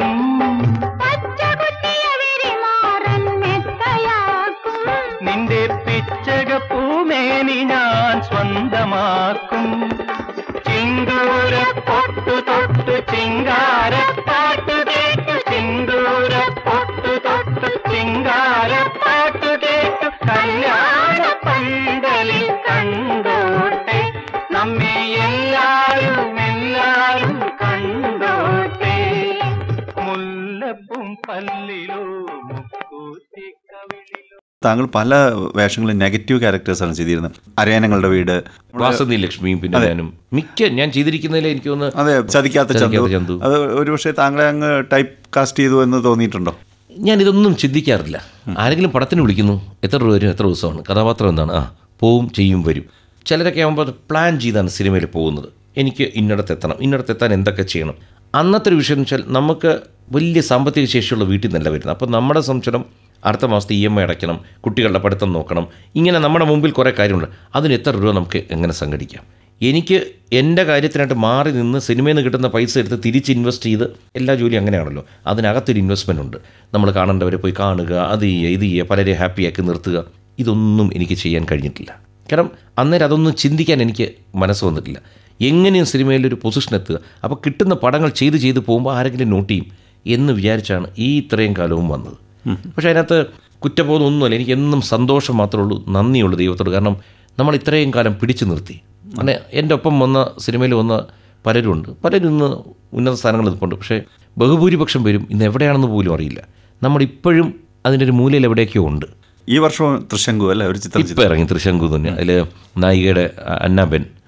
പച്ചകുട്ടിയടിമാറൻ മെത്തയാക്കും നിന്റെ പിച്ചക പൂമേനി ഞാൻ സ്വന്തമാക്കും ചിന്തൂര പൊട്ടു തൊട്ടു ചിങ്കാര പാട്ടു കേട്ടു ചിന്തൂര പൊട്ടു തൊട്ടു ചിങ്കാര പാട്ടു കേട്ടു കല്യാണ പന്തലിൽ കണ്ടോട്ടെ നമ്മെ എല്ലാരും എല്ലാരും കണ്ടോട്ടെ മുല്ലപ്പും പല്ലിലോ മുക്കൂത്തിക്കവിളിലോ താങ്കൾ പല വേഷങ്ങളും നെഗറ്റീവ് ക്യാരക്ടേഴ്സാണ് ചെയ്തിരുന്നത് അരയനങ്ങളുടെ വീട് വാസന്തി ലക്ഷ്മിയും പിന്നെ ഞാനും മിക്ക ഞാൻ ചെയ്തിരിക്കുന്നതിൽ എനിക്ക് ഒന്ന് അതെ ചതിക്കാത്ത ചതിക്കാത്ത ചന്തു അത് ഒരുപക്ഷെ താങ്കളെ അങ്ങ് ടൈപ്പ് കാസ്റ്റ് ചെയ്തു എന്ന് തോന്നിയിട്ടുണ്ടോ ഞാനിതൊന്നും ചിന്തിക്കാറില്ല ആരെങ്കിലും പടത്തിന് വിളിക്കുന്നു എത്ര രൂപ വരും എത്ര ദിവസമാണ് കഥാപാത്രം എന്താണ് ആ പോവും ചെയ്യും വരും ചിലരൊക്കെ ആകുമ്പോൾ പ്ലാൻ ചെയ്താണ് സിനിമയിൽ പോകുന്നത് എനിക്ക് ഇന്നടത്ത് എത്തണം ഇന്നടത്ത് എത്താൻ എന്തൊക്കെ ചെയ്യണം അന്നത്തെ ഒരു വിഷയം എന്ന് വെച്ചാൽ നമുക്ക് വലിയ സാമ്പത്തിക ശേഷിയുള്ള വീട്ടിൽ നിന്നല്ല വരുന്നത് അപ്പോൾ നമ്മുടെ സംശയം അടുത്ത മാസത്തെ ഇ എം ഐ അടയ്ക്കണം കുട്ടികളുടെ പഠിത്തം നോക്കണം ഇങ്ങനെ നമ്മുടെ മുമ്പിൽ കുറേ കാര്യമുണ്ട് അതിന് എത്ര രൂപ നമുക്ക് എങ്ങനെ സംഘടിക്കാം എനിക്ക് എൻ്റെ കാര്യത്തിനായിട്ട് മാറി നിന്ന് സിനിമയിൽ നിന്ന് കിട്ടുന്ന പൈസ എടുത്ത് തിരിച്ച് ഇൻവെസ്റ്റ് ചെയ്ത് എല്ലാ ജോലിയും അങ്ങനെയാണല്ലോ അതിനകത്തൊരു ഇൻവെസ്റ്റ്മെൻ്റ് ഉണ്ട് നമ്മൾ കാണേണ്ടവരെ പോയി കാണുക അത് ചെയ്യുക ഇത് ചെയ്യുക പലരെ ഹാപ്പിയാക്കി നിർത്തുക ഇതൊന്നും എനിക്ക് ചെയ്യാൻ കഴിഞ്ഞിട്ടില്ല കാരണം അന്നേരം അതൊന്നും ചിന്തിക്കാൻ എനിക്ക് മനസ്സ് വന്നിട്ടില്ല എങ്ങനെയും സിനിമയിൽ ഒരു പൊസിഷൻ എത്തുക അപ്പോൾ കിട്ടുന്ന പടങ്ങൾ ചെയ്ത് ചെയ്ത് പോകുമ്പോൾ ആരെങ്കിലും നോട്ട് ചെയ്യും എന്ന് വിചാരിച്ചാണ് ഈ ഇത്രയും കാലവും വന്നത് പക്ഷേ അതിനകത്ത് കുറ്റബോധം ഒന്നുമല്ല എനിക്ക് എന്നും സന്തോഷം മാത്രമേ ഉള്ളൂ നന്ദിയുള്ളൂ ദൈവത്തോട് കാരണം നമ്മൾ ഇത്രയും കാലം പിടിച്ചു നിർത്തി അങ്ങനെ എൻ്റെ ഒപ്പം വന്ന സിനിമയിൽ വന്ന പലരുമുണ്ട് പലരും ഇന്ന് ഉന്നത സ്ഥാനങ്ങളിൽ നിൽപ്പുണ്ട് പക്ഷേ ബഹുഭൂരിപക്ഷം പേരും ഇന്ന് എവിടെയാണെന്ന് പോലും അറിയില്ല നമ്മളിപ്പോഴും അതിൻ്റെ ഒരു മൂലയിൽ എവിടെയൊക്കെയോ ഉണ്ട് ഈ വർഷം തൃശങ്കു അല്ലേ ഒരു ചിത്രം ഇപ്പം ഇറങ്ങി തൃശങ്കു തന്നെ അതിൽ നായികയുടെ അന്നാബെൻ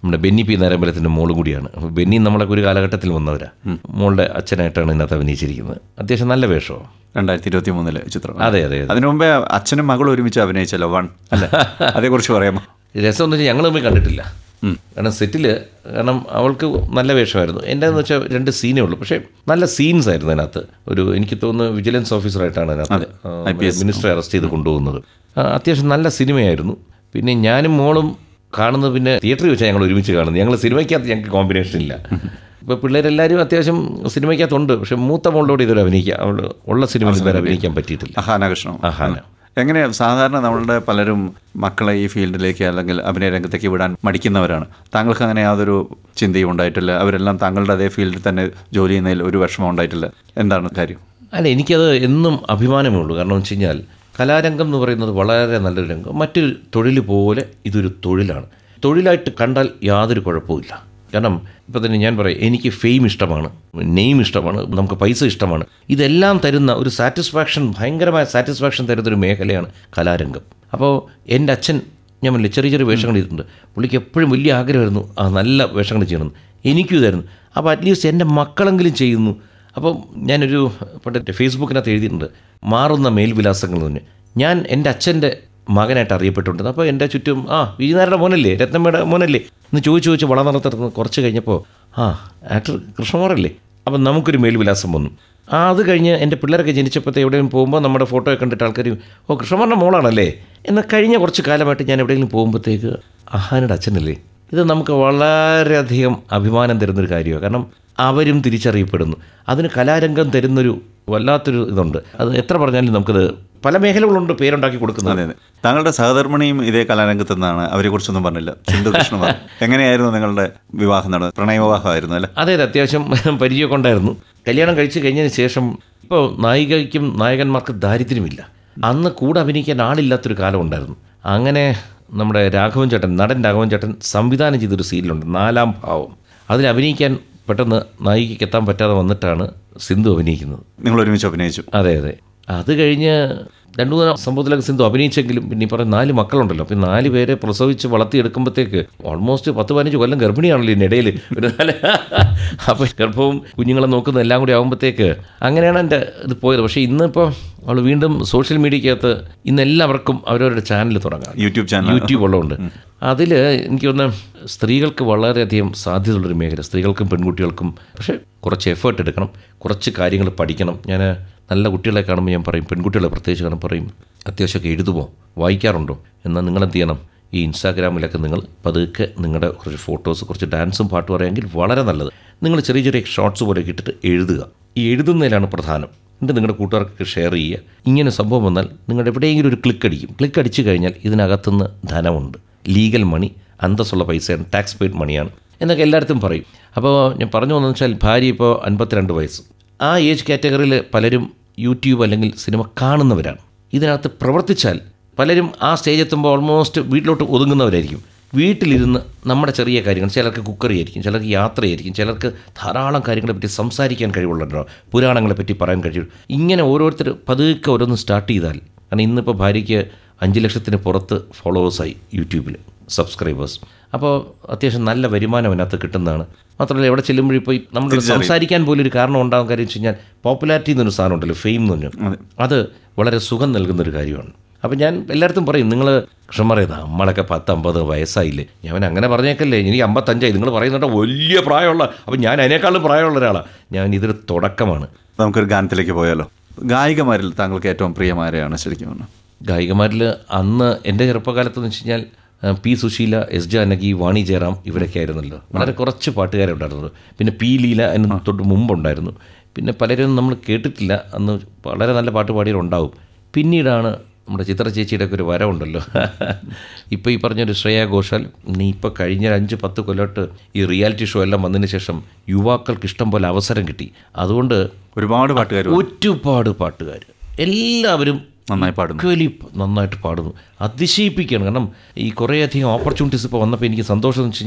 നമ്മുടെ ബെന്നി പി നരമ്പലത്തിൻ്റെ മോളും കൂടിയാണ് അപ്പോൾ ബെന്നി നമ്മളൊക്കെ ഒരു കാലഘട്ടത്തിൽ വന്നവരാ മോളുടെ അച്ഛനായിട്ടാണ് ഇതിനകത്ത് അഭിനയിച്ചിരിക്കുന്നത് അത്യാവശ്യം നല്ല വേഷമോ രണ്ടായിരത്തി ഇരുപത്തി മൂന്നിലെ ചിത്രം അതെ അതെ അതെ അതിനു മുമ്പേ അച്ഛനും മകളും ഒരുമിച്ച് അഭിനയിച്ചല്ലോ വൺ അല്ലേ അതേക്കുറിച്ച് പറയാമോ രസം എന്ന് വെച്ചാൽ ഞങ്ങൾ തമ്മിൽ കണ്ടിട്ടില്ല കാരണം സെറ്റിൽ കാരണം അവൾക്ക് നല്ല വേഷമായിരുന്നു എൻ്റെ എന്ന് വെച്ചാൽ രണ്ട് സീനേ ഉള്ളൂ പക്ഷേ നല്ല സീൻസ് ആയിരുന്നു അതിനകത്ത് ഒരു എനിക്ക് തോന്നുന്നു വിജിലൻസ് ഓഫീസറായിട്ടാണ് അതിനകത്ത് മിനിസ്റ്റർ അറസ്റ്റ് ചെയ്ത് കൊണ്ടുപോകുന്നത് ആ, അത്യാവശ്യം നല്ല സിനിമയായിരുന്നു പിന്നെ ഞാനും മോളും കാണുന്നത് പിന്നെ തിയേറ്ററിൽ വെച്ചാൽ ഞങ്ങൾ ഒരുമിച്ച് കാണുന്നത് ഞങ്ങൾ സിനിമയ്ക്കകത്ത് ഞങ്ങൾക്ക് കോമ്പിനേഷൻ ഇല്ല ഇപ്പോൾ പിള്ളേരെല്ലാവരും അത്യാവശ്യം സിനിമയ്ക്കകത്തുണ്ട് പക്ഷേ മൂത്ത മോളോട് ഇതുവരെ അഭിനയിക്കാൻ അവൾ ഉള്ള സിനിമയിൽ ഇതുവരെ അഭിനയിക്കാൻ പറ്റിയിട്ടില്ല അഹാന കൃഷ്ണൻ അഹാന. എങ്ങനെ സാധാരണ നമ്മളുടെ പലരും മക്കളെ ഈ ഫീൽഡിലേക്ക് അല്ലെങ്കിൽ അഭിനയ രംഗത്തേക്ക് വിടാൻ മടിക്കുന്നവരാണ് താങ്കൾക്ക് അങ്ങനെ യാതൊരു ചിന്തയും ഉണ്ടായിട്ടില്ല അവരെല്ലാം താങ്കളുടെ അതേ ഫീൽഡിൽ തന്നെ ജോലി ചെയ്യുന്നതിൽ ഒരു വിഷമം ഉണ്ടായിട്ടില്ല എന്താണ് കാര്യം അല്ല എനിക്കത് എന്നും അഭിമാനമേ ഉള്ളൂ കാരണം വെച്ച് കഴിഞ്ഞാൽ കലാരംഗം എന്ന് പറയുന്നത് വളരെ നല്ലൊരു രംഗം മറ്റൊരു തൊഴിൽ പോലെ ഇതൊരു തൊഴിലാണ് തൊഴിലായിട്ട് കണ്ടാൽ യാതൊരു കുഴപ്പമില്ല കാരണം ഇപ്പോൾ തന്നെ ഞാൻ പറയാം എനിക്ക് ഫെയിം ഇഷ്ടമാണ് നെയിം ഇഷ്ടമാണ് നമുക്ക് പൈസ ഇഷ്ടമാണ് ഇതെല്ലാം തരുന്ന ഒരു സാറ്റിസ്ഫാക്ഷൻ ഭയങ്കരമായ സാറ്റിസ്ഫാക്ഷൻ തരുന്ന ഒരു മേഖലയാണ് കലാരംഗം അപ്പോൾ എൻ്റെ അച്ഛൻ ഞാൻ പറഞ്ഞില്ലേ ചെറിയ ചെറിയ വേഷങ്ങൾ ചെയ്തിട്ടുണ്ട് പുള്ളിക്ക് എപ്പോഴും വലിയ ആഗ്രഹമായിരുന്നു ആ നല്ല വേഷങ്ങൾ ചെയ്യണം എനിക്കും ഇതായിരുന്നു അപ്പോൾ അറ്റ്ലീസ്റ്റ് എൻ്റെ മക്കളെങ്കിലും ചെയ്യുന്നു അപ്പം ഞാനൊരു പണ്ട് ഫേസ്ബുക്കിനകത്ത് എഴുതിയിട്ടുണ്ട് മാറുന്ന മേൽവിലാസങ്ങൾ എന്ന് പറഞ്ഞു ഞാൻ എൻ്റെ അച്ഛൻ്റെ മകനായിട്ട് അറിയപ്പെട്ടിട്ടുണ്ട് അപ്പോൾ എൻ്റെ ചുറ്റും ആ വിജയനാരുടെ മോനല്ലേ രത്നമ്മയുടെ മോനല്ലേ എന്ന് ചോദിച്ചു ചോദിച്ച് വളർന്നിടത്ത് കുറച്ച് കഴിഞ്ഞപ്പോൾ ആ ആക്ടർ കൃഷ്ണകുമാറല്ലേ അപ്പം നമുക്കൊരു മേൽവിലാസം വന്നു ആ അത് കഴിഞ്ഞ് എൻ്റെ പിള്ളേരൊക്കെ ജനിച്ചപ്പോഴത്തെ എവിടെയും പോകുമ്പോൾ നമ്മുടെ ഫോട്ടോ കണ്ടിട്ട് ആൾക്കാർ ഓ കൃഷ്ണകുമാറിൻ്റെ മോളാണല്ലേ എന്നാൽ കഴിഞ്ഞ കുറച്ച് കാലമായിട്ട് ഞാൻ എവിടെയെങ്കിലും പോകുമ്പോഴത്തേക്ക് അഹാനയുടെ അച്ഛനല്ലേ ഇത് നമുക്ക് വളരെയധികം അഭിമാനം തരുന്നൊരു കാര്യമാണ് കാരണം അവരും തിരിച്ചറിയപ്പെടുന്നു അതിന് കലാരംഗം തരുന്നൊരു വല്ലാത്തൊരു ഇതുണ്ട് അത് എത്ര പറഞ്ഞാലും നമുക്കത് പല മേഖലകളുണ്ട് പേരുണ്ടാക്കി കൊടുക്കുന്നത് അതെ അതെ താങ്കളുടെ സഹധർമ്മിണിയും ഇതേ കലാരംഗത്ത് നിന്നാണ് അവരെ കുറിച്ചൊന്നും പറഞ്ഞില്ല സിന്ധു കൃഷ്ണകുമാർ എങ്ങനെയായിരുന്നു നിങ്ങളുടെ വിവാഹം നടന്നത് പ്രണയവിവാഹമായിരുന്നു അല്ലേ അതെ അതെ അത്യാവശ്യം പരിചയമൊക്കെ ഉണ്ടായിരുന്നു കല്യാണം കഴിച്ച് കഴിഞ്ഞതിന് ശേഷം ഇപ്പോൾ നായികയ്ക്കും നായകന്മാർക്ക് ദാരിദ്ര്യമില്ല അന്ന് കൂടെ അഭിനയിക്കാൻ ആളില്ലാത്തൊരു കാലം ഉണ്ടായിരുന്നു അങ്ങനെ നമ്മുടെ രാഘവൻ ചേട്ടൻ നടൻ രാഘവൻ ചേട്ടൻ സംവിധാനം ചെയ്തൊരു സീരിയലുണ്ട് നാലാം ഭാവം അതിൽ അഭിനയിക്കാൻ പെട്ടെന്ന് നായികയ്ക്ക് എത്താൻ പറ്റാതെ വന്നിട്ടാണ് സിന്ധു അഭിനയിക്കുന്നത് നിങ്ങൾ ഒരുമിച്ച് അഭിനയിച്ചു അതെ അതെ അത് കഴിഞ്ഞ് രണ്ടു മൂന്ന് സംഭവത്തിലൊക്കെ സിന്ധു അഭിനയിച്ചെങ്കിലും പിന്നെ ഈ പറഞ്ഞ നാല് മക്കളുണ്ടല്ലോ അപ്പം നാല് പേരെ പ്രസവിച്ച് വളർത്തിയെടുക്കുമ്പോഴത്തേക്ക് ഓൾമോസ്റ്റ് പത്ത് പതിനഞ്ച് കൊല്ലം ഗർഭിണിയാണല്ലോ ഇതിനിടയിൽ ഒരു നാല് അപ്പോൾ ഗർഭവും കുഞ്ഞുങ്ങളെ നോക്കുന്ന എല്ലാം കൂടി ആകുമ്പോഴത്തേക്ക് അങ്ങനെയാണ് എൻ്റെ ഇത് പോയത് പക്ഷേ ഇന്നിപ്പോൾ അവൾ വീണ്ടും സോഷ്യൽ മീഡിയക്കകത്ത് ഇന്ന് എല്ലാവർക്കും അവരവരുടെ ചാനൽ തുടങ്ങാം യൂട്യൂബ് ചാനൽ യൂട്യൂബ് ഉള്ളതുകൊണ്ട് അതിൽ എനിക്ക് തോന്നുന്നു സ്ത്രീകൾക്ക് വളരെയധികം സാധ്യതയുള്ളൊരു മേഖല സ്ത്രീകൾക്കും പെൺകുട്ടികൾക്കും പക്ഷേ കുറച്ച് എഫേർട്ട് എടുക്കണം കുറച്ച് കാര്യങ്ങൾ പഠിക്കണം ഞാൻ നല്ല കുട്ടികളെ കാണുമ്പോൾ ഞാൻ പറയും പെൺകുട്ടികളെ പ്രത്യേകിച്ച് കാണുമ്പോൾ പറയും അത്യാവശ്യമൊക്കെ എഴുതുമോ വായിക്കാറുണ്ടോ എന്നാൽ നിങ്ങൾ എന്ത് ചെയ്യണം ഈ ഇൻസ്റ്റാഗ്രാമിലൊക്കെ നിങ്ങൾ പതുക്കെ നിങ്ങളുടെ കുറച്ച് ഫോട്ടോസ് കുറച്ച് ഡാൻസും പാട്ടും അറിയാമെങ്കിൽ വളരെ നല്ലത് നിങ്ങൾ ചെറിയ ചെറിയ ഷോർട്സ് പോലെ ഇട്ടിട്ട് എഴുതുക ഈ എഴുതുന്നതിലാണ് പ്രധാനം എന്നിട്ട് നിങ്ങളുടെ കൂട്ടുകാർക്ക് ഷെയർ ചെയ്യുക ഇങ്ങനെ സംഭവം വന്നാൽ നിങ്ങളുടെ എവിടെയെങ്കിലും ഒരു ക്ലിക്ക് അടിക്കും ക്ലിക്ക് അടിച്ചു കഴിഞ്ഞാൽ ഇതിനകത്തുനിന്ന് ധനമുണ്ട് ലീഗൽ മണി അന്തസ്സുള്ള പൈസയാണ് ടാക്സ് പെയ്ഡ് മണിയാണ് എന്നൊക്കെ എല്ലായിടത്തും പറയും അപ്പോൾ ഞാൻ പറഞ്ഞു വന്നതെന്ന് വെച്ചാൽ ഭാര്യ ഇപ്പോൾ അൻപത്തിരണ്ട് വയസ്സ് ആ ഏജ് കാറ്റഗറിയിൽ പലരും യൂട്യൂബ് അല്ലെങ്കിൽ സിനിമ കാണുന്നവരാണ് ഇതിനകത്ത് പ്രവർത്തിച്ചാൽ പലരും ആ സ്റ്റേജ് എത്തുമ്പോൾ ഓൾമോസ്റ്റ് വീട്ടിലോട്ട് ഒതുങ്ങുന്നവരായിരിക്കും വീട്ടിലിരുന്ന് നമ്മുടെ ചെറിയ കാര്യങ്ങൾ ചിലർക്ക് കുക്കറി ആയിരിക്കും ചിലർക്ക് യാത്രയായിരിക്കും ചിലർക്ക് ധാരാളം കാര്യങ്ങളെ പറ്റി സംസാരിക്കാൻ കഴിവുള്ളവരുണ്ടാവും പുരാണങ്ങളെ പറ്റി പറയാൻ കഴിയും ഇങ്ങനെ ഓരോരുത്തർ പതുക്കെ ഓരോന്ന് സ്റ്റാർട്ട് ചെയ്താൽ കാരണം ഇന്നിപ്പോൾ ഭാര്യയ്ക്ക് അഞ്ച് ലക്ഷത്തിന് പുറത്ത് ഫോളോവേഴ്സായി യൂട്യൂബിൽ സബ്സ്ക്രൈബേഴ്സ് അപ്പോൾ അത്യാവശ്യം നല്ല വരുമാനം അതിനകത്ത് കിട്ടുന്നതാണ് മാത്രമല്ല എവിടെ ചെല്ലുമ്പോഴും ഇപ്പോൾ നമ്മൾ സംസാരിക്കാൻ പോലും ഒരു കാരണം ഉണ്ടാകുന്ന കാര്യം വെച്ച് കഴിഞ്ഞാൽ പോപ്പുലാരിറ്റി എന്നൊരു സാധനം ഉണ്ടല്ലോ ഫെയിം എന്ന് പറഞ്ഞു അത് വളരെ സുഖം നൽകുന്നൊരു കാര്യമാണ് അപ്പം ഞാൻ എല്ലായിടത്തും പറയും നിങ്ങൾ കൃഷ്ണന്മാരെ നമ്മളൊക്കെ പത്ത് അമ്പത് വയസ്സായില്ലേ ഞാൻ അങ്ങനെ പറഞ്ഞേക്കല്ലേ എനിക്ക് അമ്പത്തഞ്ചായി നിങ്ങൾ പറയുന്നുണ്ട് വലിയ പ്രായമുള്ള അപ്പം ഞാൻ അതിനേക്കാളും പ്രായമുള്ള ഒരാളാണ് ഞാൻ ഇതൊരു തുടക്കമാണ് നമുക്കൊരു ഗാനത്തിലേക്ക് പോയാലോ ഗായികമാരിൽ താങ്കൾക്ക് ഏറ്റവും പ്രിയമാരെയാണ് ശരിക്കും പറഞ്ഞാൽ ഗായികമാരിൽ അന്ന് എൻ്റെ ചെറുപ്പകാലത്ത് എന്ന് വെച്ച് കഴിഞ്ഞാൽ ആ, പി സുശീല എസ് ജാനകി വാണി ജയറാം ഇവരൊക്കെ ആയിരുന്നല്ലോ വളരെ കുറച്ച് പാട്ടുകാരെ ഉണ്ടായിരുന്നുള്ളൂ പിന്നെ പി ലീല അതിന് തൊട്ട് മുമ്പുണ്ടായിരുന്നു പിന്നെ പലരും നമ്മൾ കേട്ടിട്ടില്ല അന്ന് വളരെ നല്ല പാട്ട് പാടിയവരുണ്ടാവും പിന്നീടാണ് നമ്മുടെ ചിത്ര ചേച്ചിയുടെ ഒക്കെ ഒരു വരവുണ്ടല്ലോ ഇപ്പോൾ ഈ പറഞ്ഞൊരു ശ്രേയ ഘോഷാൽ നീ ഇപ്പോൾ കഴിഞ്ഞ ഒരു അഞ്ച് പത്ത് കൊല്ലമായിട്ട് ഈ റിയാലിറ്റി ഷോ എല്ലാം വന്നതിന് ശേഷം യുവാക്കൾക്ക് ഇഷ്ടം പോലെ അവസരം കിട്ടി അതുകൊണ്ട് ഒരുപാട് പാട്ടുകാർ ഒരുപാട് പാട്ടുകാർ എല്ലാവരും നന്നായി പാടുന്നു ഈക്വലി നന്നായിട്ട് പാടുന്നു അതിശയിപ്പിക്കുകയാണ് കാരണം ഈ കുറേയധികം ഓപ്പർച്യൂണിറ്റീസ് ഇപ്പോൾ വന്നപ്പോൾ എനിക്ക് സന്തോഷം എന്ന് വെച്ച് കഴിഞ്ഞാൽ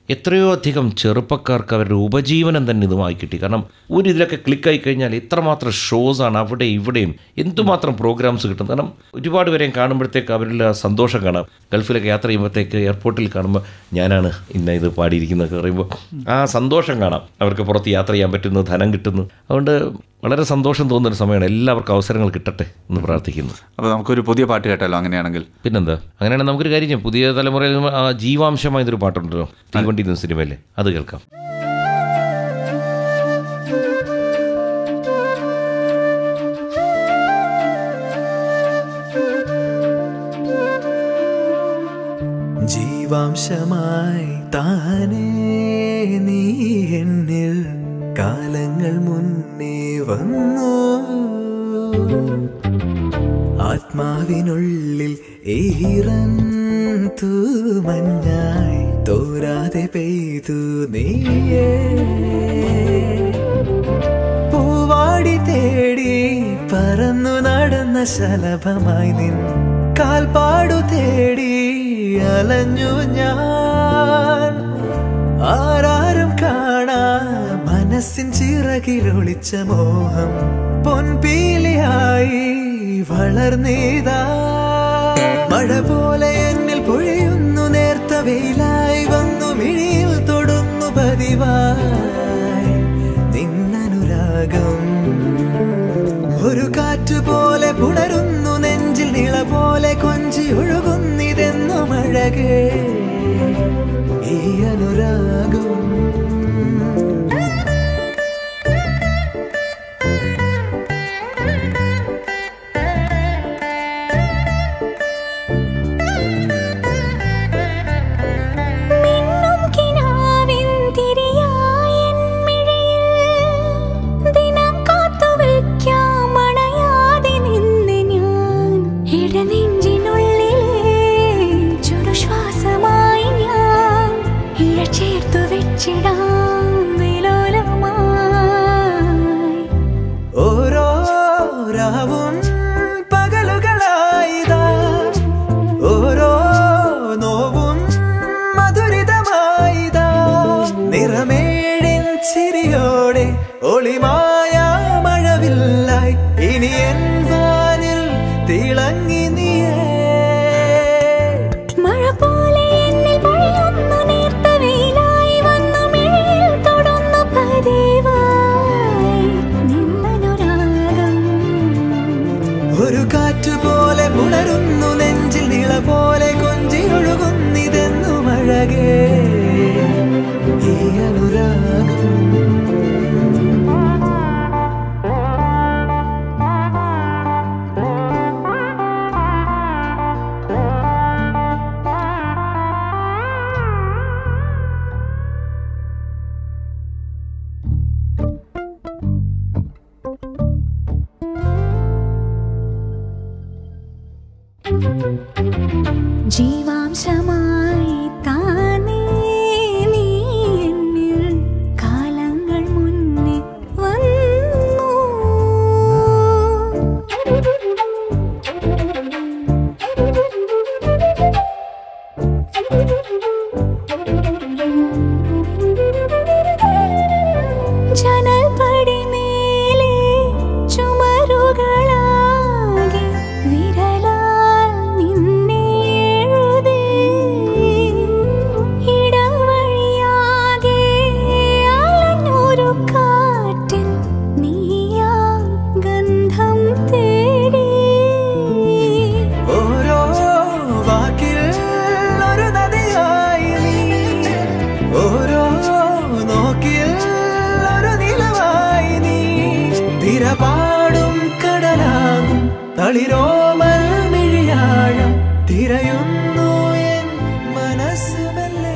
എത്രയോ അധികം ചെറുപ്പക്കാർക്ക് അവരുടെ ഉപജീവനം തന്നെ ഇതുമായി കിട്ടി കാരണം ഒരു ഇതിലൊക്കെ ക്ലിക്കായി കഴിഞ്ഞാൽ എത്രമാത്രം ഷോസാണ് അവിടെ ഇവിടെയും എന്തുമാത്രം പ്രോഗ്രാംസ് കിട്ടും കാരണം ഒരുപാട് പേരെയും കാണുമ്പോഴത്തേക്ക് അവരിൽ ആ സന്തോഷം കാണാം ഗൾഫിലൊക്കെ യാത്ര ചെയ്യുമ്പോഴത്തേക്ക് എയർപോർട്ടിൽ കാണുമ്പോൾ ഞാനാണ് ഇന്ന ഇത് പാടിയിരിക്കുന്നത് പറയുമ്പോൾ ആ സന്തോഷം കാണാം അവർക്ക് പുറത്ത് യാത്ര ചെയ്യാൻ പറ്റുന്നു ധനം കിട്ടുന്നു അതുകൊണ്ട് വളരെ സന്തോഷം തോന്നുന്ന ഒരു സമയമാണ് എല്ലാവർക്കും അവസരങ്ങൾ കിട്ടട്ടെ എന്ന് പ്രാർത്ഥിക്കുന്നു അപ്പോൾ നമുക്കൊരു പുതിയ പാട്ട് കേട്ടാലോ അങ്ങനെയാണെങ്കിൽ പിന്നെന്താ അങ്ങനെയാണെങ്കിൽ നമുക്കൊരു കാര്യം ചെയ്യാം പുതിയ തലമുറയിൽ ആ ജീവാംശമായ ഇതൊരു പാട്ടുണ്ടല്ലോ തീവണ്ടി എന്ന സിനിമയിലെ അത് കേൾക്കാം ജീവാംശമായി താനേ നീ എന്നിൽ കാലങ്ങൾ മുന്നേ വന്നു ആത്മാവിനുള്ളിൽ ഈറൻ തൂമഞ്ഞായി തോരാതെ പെയ്തു നീയേ പൂവാടി തേടി പറന്നു നടന്ന ശലഭമായി നിൻ കാൽപ്പാടു തേടി അലഞ്ഞു ഞാൻ ആരാരും കാണാ മനസ്സിൻ ചിറകിലൊളിച്ച മോഹം പൊൻപീലിയായി വളർന്നീതാ മഴ പോലെ എന്നിൽ പൊഴിയുന്നു നേർത്ത വെയിലായി വന്നു മിഴിയിൽ തൊടുന്നു പതിവായി നിന്നനുരാഗം ഒരു കാറ്റ് പോലെ പുണരുന്നു നെഞ്ചിൽ നിള പോലെ കൊഞ്ചി ഒഴുകുന്നിതെന്നു മഴകേ ഈ അനുരാഗം മിന്നും കിനാവിൻ തിരിയായൻ മിഴിയിൽ ദിനം കാത്തുവയ്ക്കാം അണയാതെ നിന്ന് ഞാൻ ഇടനെഞ്ചിനുള്ളിലെ ചുടുശ്വാസമായി ഞാൻ ഇഴ ചേർത്തു വെച്ചിടാം വിലോലമായി ഓരോ രാവും പകലുകളായിതാ ഓരോ നോവും മധുരിതമായിതാ നിറമേഴിൻ ചിരിയോടെ ഒളിമായ മഴവില്ലായി ഇനി എൻ വാനിൽ തിളങ്ങി നീയേ മഴ പോലെ എന്നിൽ പൊഴിയുന്നു നേർത്ത വെയിലായി വന്നു മിഴിയിൽ തൊടുന്നു പതിവായി നിന്നനുരാഗം ഒരു കാറ്റ് പോലെ പുണരുന്നു നെഞ്ചിൽ നിള പോലെ കൊഞ്ചി ഒഴുകുന്നിതെന്നു മഴകേ ഈ അനുരാഗം ജീവാംശമായി താനേ നീ എന്നിൽ കാലങ്ങൾ മുന്നേ വന്നു ജനൽ പടിമേലെ ചുമരുകളാകെ വിരലാൽ നിന്നെ എഴുതി ഇടവഴിയാകെ അലഞ്ഞൊരു കാറ്റിൽ നീയാ ഗന്ധം തേടി ഓരോ വാക്കിൽ ഒരു നദിയായി നീ ഓരോ നോക്കിൽ ഒരു നിലവായി നീ തിരപാടും കടലാകും തളിരോമൽ മിഴിയാഴം തിരയുന്നു എൻ മനസ്സുമല്ലേ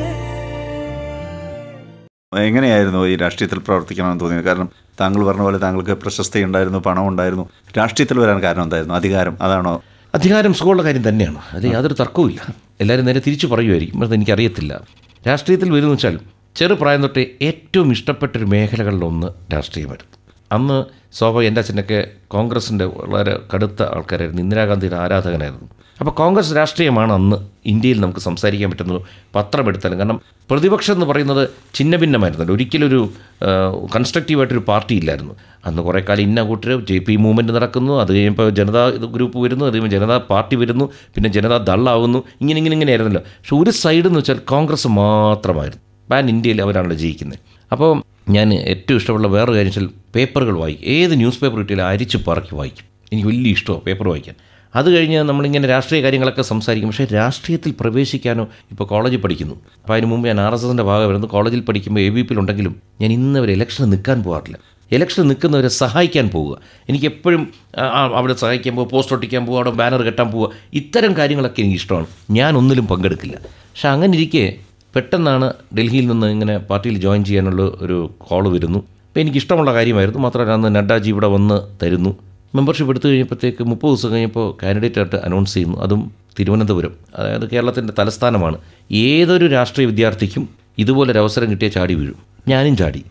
എങ്ങനെയായിരുന്നു ഈ രാഷ്ട്രീയത്തിൽ പ്രവർത്തിക്കണമെന്ന് തോന്നിയത് കാരണം താങ്കൾ പറഞ്ഞ പോലെ താങ്കൾക്ക് പ്രശസ്തി ഉണ്ടായിരുന്നു പണം ഉണ്ടായിരുന്നു രാഷ്ട്രീയത്തിൽ വരാൻ കാരണം എന്തായിരുന്നു അധികാരം അതാണോ അധികാരം സുഖമുള്ള കാര്യം തന്നെയാണ് അത് യാതൊരു തർക്കവുമില്ല എല്ലാവരും നേരെ തിരിച്ചു പറയുമായിരിക്കും അത് എനിക്കറിയത്തില്ല രാഷ്ട്രീയത്തിൽ വരുന്നു വെച്ചാൽ ചെറുപ്രായം തൊട്ടേ ഏറ്റവും ഇഷ്ടപ്പെട്ടൊരു മേഖലകളിലൊന്ന് രാഷ്ട്രീയമായിരുന്നു അന്ന് സ്വാഭാവിക എൻ്റെ അച്ഛനൊക്കെ കോൺഗ്രസിൻ്റെ വളരെ കടുത്ത ആൾക്കാരായിരുന്നു ഇന്ദിരാഗാന്ധിയുടെ ആരാധകനായിരുന്നു അപ്പോൾ കോൺഗ്രസ് രാഷ്ട്രീയമാണ് അന്ന് ഇന്ത്യയിൽ നമുക്ക് സംസാരിക്കാൻ പറ്റുന്നത് പത്രമെടുത്താലും കാരണം പ്രതിപക്ഷം എന്ന് പറയുന്നത് ഛിന്ന ഭിന്നമായിരുന്നല്ലോ ഒരിക്കലൊരു കൺസ്ട്രക്റ്റീവായിട്ടൊരു പാർട്ടി ഇല്ലായിരുന്നു അന്ന് കുറേ കാലം ഇന്ന കൂട്ടർ ജെ പി മൂവ്മെൻറ്റ് നടക്കുന്നു അത് കഴിയുമ്പോൾ ജനതാ ഇത് ഗ്രൂപ്പ് വരുന്നു അത് കഴിയുമ്പോൾ ജനതാ പാർട്ടി വരുന്നു പിന്നെ ജനതാ ദള്ളാവുന്നു ഇങ്ങനെ ഇങ്ങനെ ഇങ്ങനെ ആയിരുന്നല്ലോ പക്ഷെ ഒരു സൈഡ് എന്ന് വെച്ചാൽ കോൺഗ്രസ് മാത്രമായിരുന്നു പാൻ ഇന്ത്യയിൽ അവരാണല്ലോ ജയിക്കുന്നത് അപ്പോൾ ഞാൻ ഏറ്റവും ഇഷ്ടമുള്ള വേറൊരു കാര്യം വെച്ചാൽ പേപ്പറുകൾ വായിക്കും ഏത് ന്യൂസ് പേപ്പർ കിട്ടിയാലും അരിച്ച് പറക്കി വായിക്കും എനിക്ക് വലിയ ഇഷ്ടമാണ് പേപ്പർ വായിക്കാൻ അത് കഴിഞ്ഞ് നമ്മളിങ്ങനെ രാഷ്ട്രീയ കാര്യങ്ങളൊക്കെ സംസാരിക്കും പക്ഷേ രാഷ്ട്രീയത്തിൽ പ്രവേശിക്കാനോ ഇപ്പോൾ കോളേജിൽ പഠിക്കുന്നു അപ്പോൾ അതിന് മുമ്പ് ഞാൻ ആർ എസ് എസിൻ്റെ ഭാഗമായിരുന്നു കോളേജിൽ പഠിക്കുമ്പോൾ എ ബി പിയിലുണ്ടെങ്കിലും ഞാൻ ഇന്ന് വരെ ഇലക്ഷന് നിൽക്കാൻ പോകാറില്ല ഇലക്ഷൻ നിൽക്കുന്നവരെ സഹായിക്കാൻ പോവുക എനിക്ക് എപ്പോഴും ആ, ആ, അവിടെ സഹായിക്കാൻ പോവുക പോസ്റ്റ് ഒട്ടിക്കാൻ പോവുക അവിടെ ബാനർ കെട്ടാൻ പോവുക ഇത്തരം കാര്യങ്ങളൊക്കെ എനിക്ക് ഇഷ്ടമാണ് ഞാൻ ഒന്നിലും പങ്കെടുക്കില്ല പക്ഷെ അങ്ങനെ ഇരിക്കെ പെട്ടെന്നാണ് ഡൽഹിയിൽ നിന്ന് ഇങ്ങനെ പാർട്ടിയിൽ ജോയിൻ ചെയ്യാനുള്ള ഒരു കോൾ വരുന്നു അപ്പോൾ എനിക്ക് ഇഷ്ടമുള്ള കാര്യമായിരുന്നു മാത്രമല്ല അന്ന് നഡ്ഡാജി ഇവിടെ വന്ന് തരുന്നു മെമ്പർഷിപ്പ് എടുത്തു കഴിഞ്ഞപ്പോഴത്തേക്ക് മുപ്പത് ദിവസം കഴിഞ്ഞപ്പോൾ കാൻഡിഡേറ്റ് ആയിട്ട് അനൗൺസ് ചെയ്യുന്നു അതും തിരുവനന്തപുരം അതായത് കേരളത്തിൻ്റെ തലസ്ഥാനമാണ് ഏതൊരു രാഷ്ട്രീയ വിദ്യാർത്ഥിക്കും ഇതുപോലൊരു അവസരം കിട്ടിയ ചാടി വീഴും ഞാനും ചാടി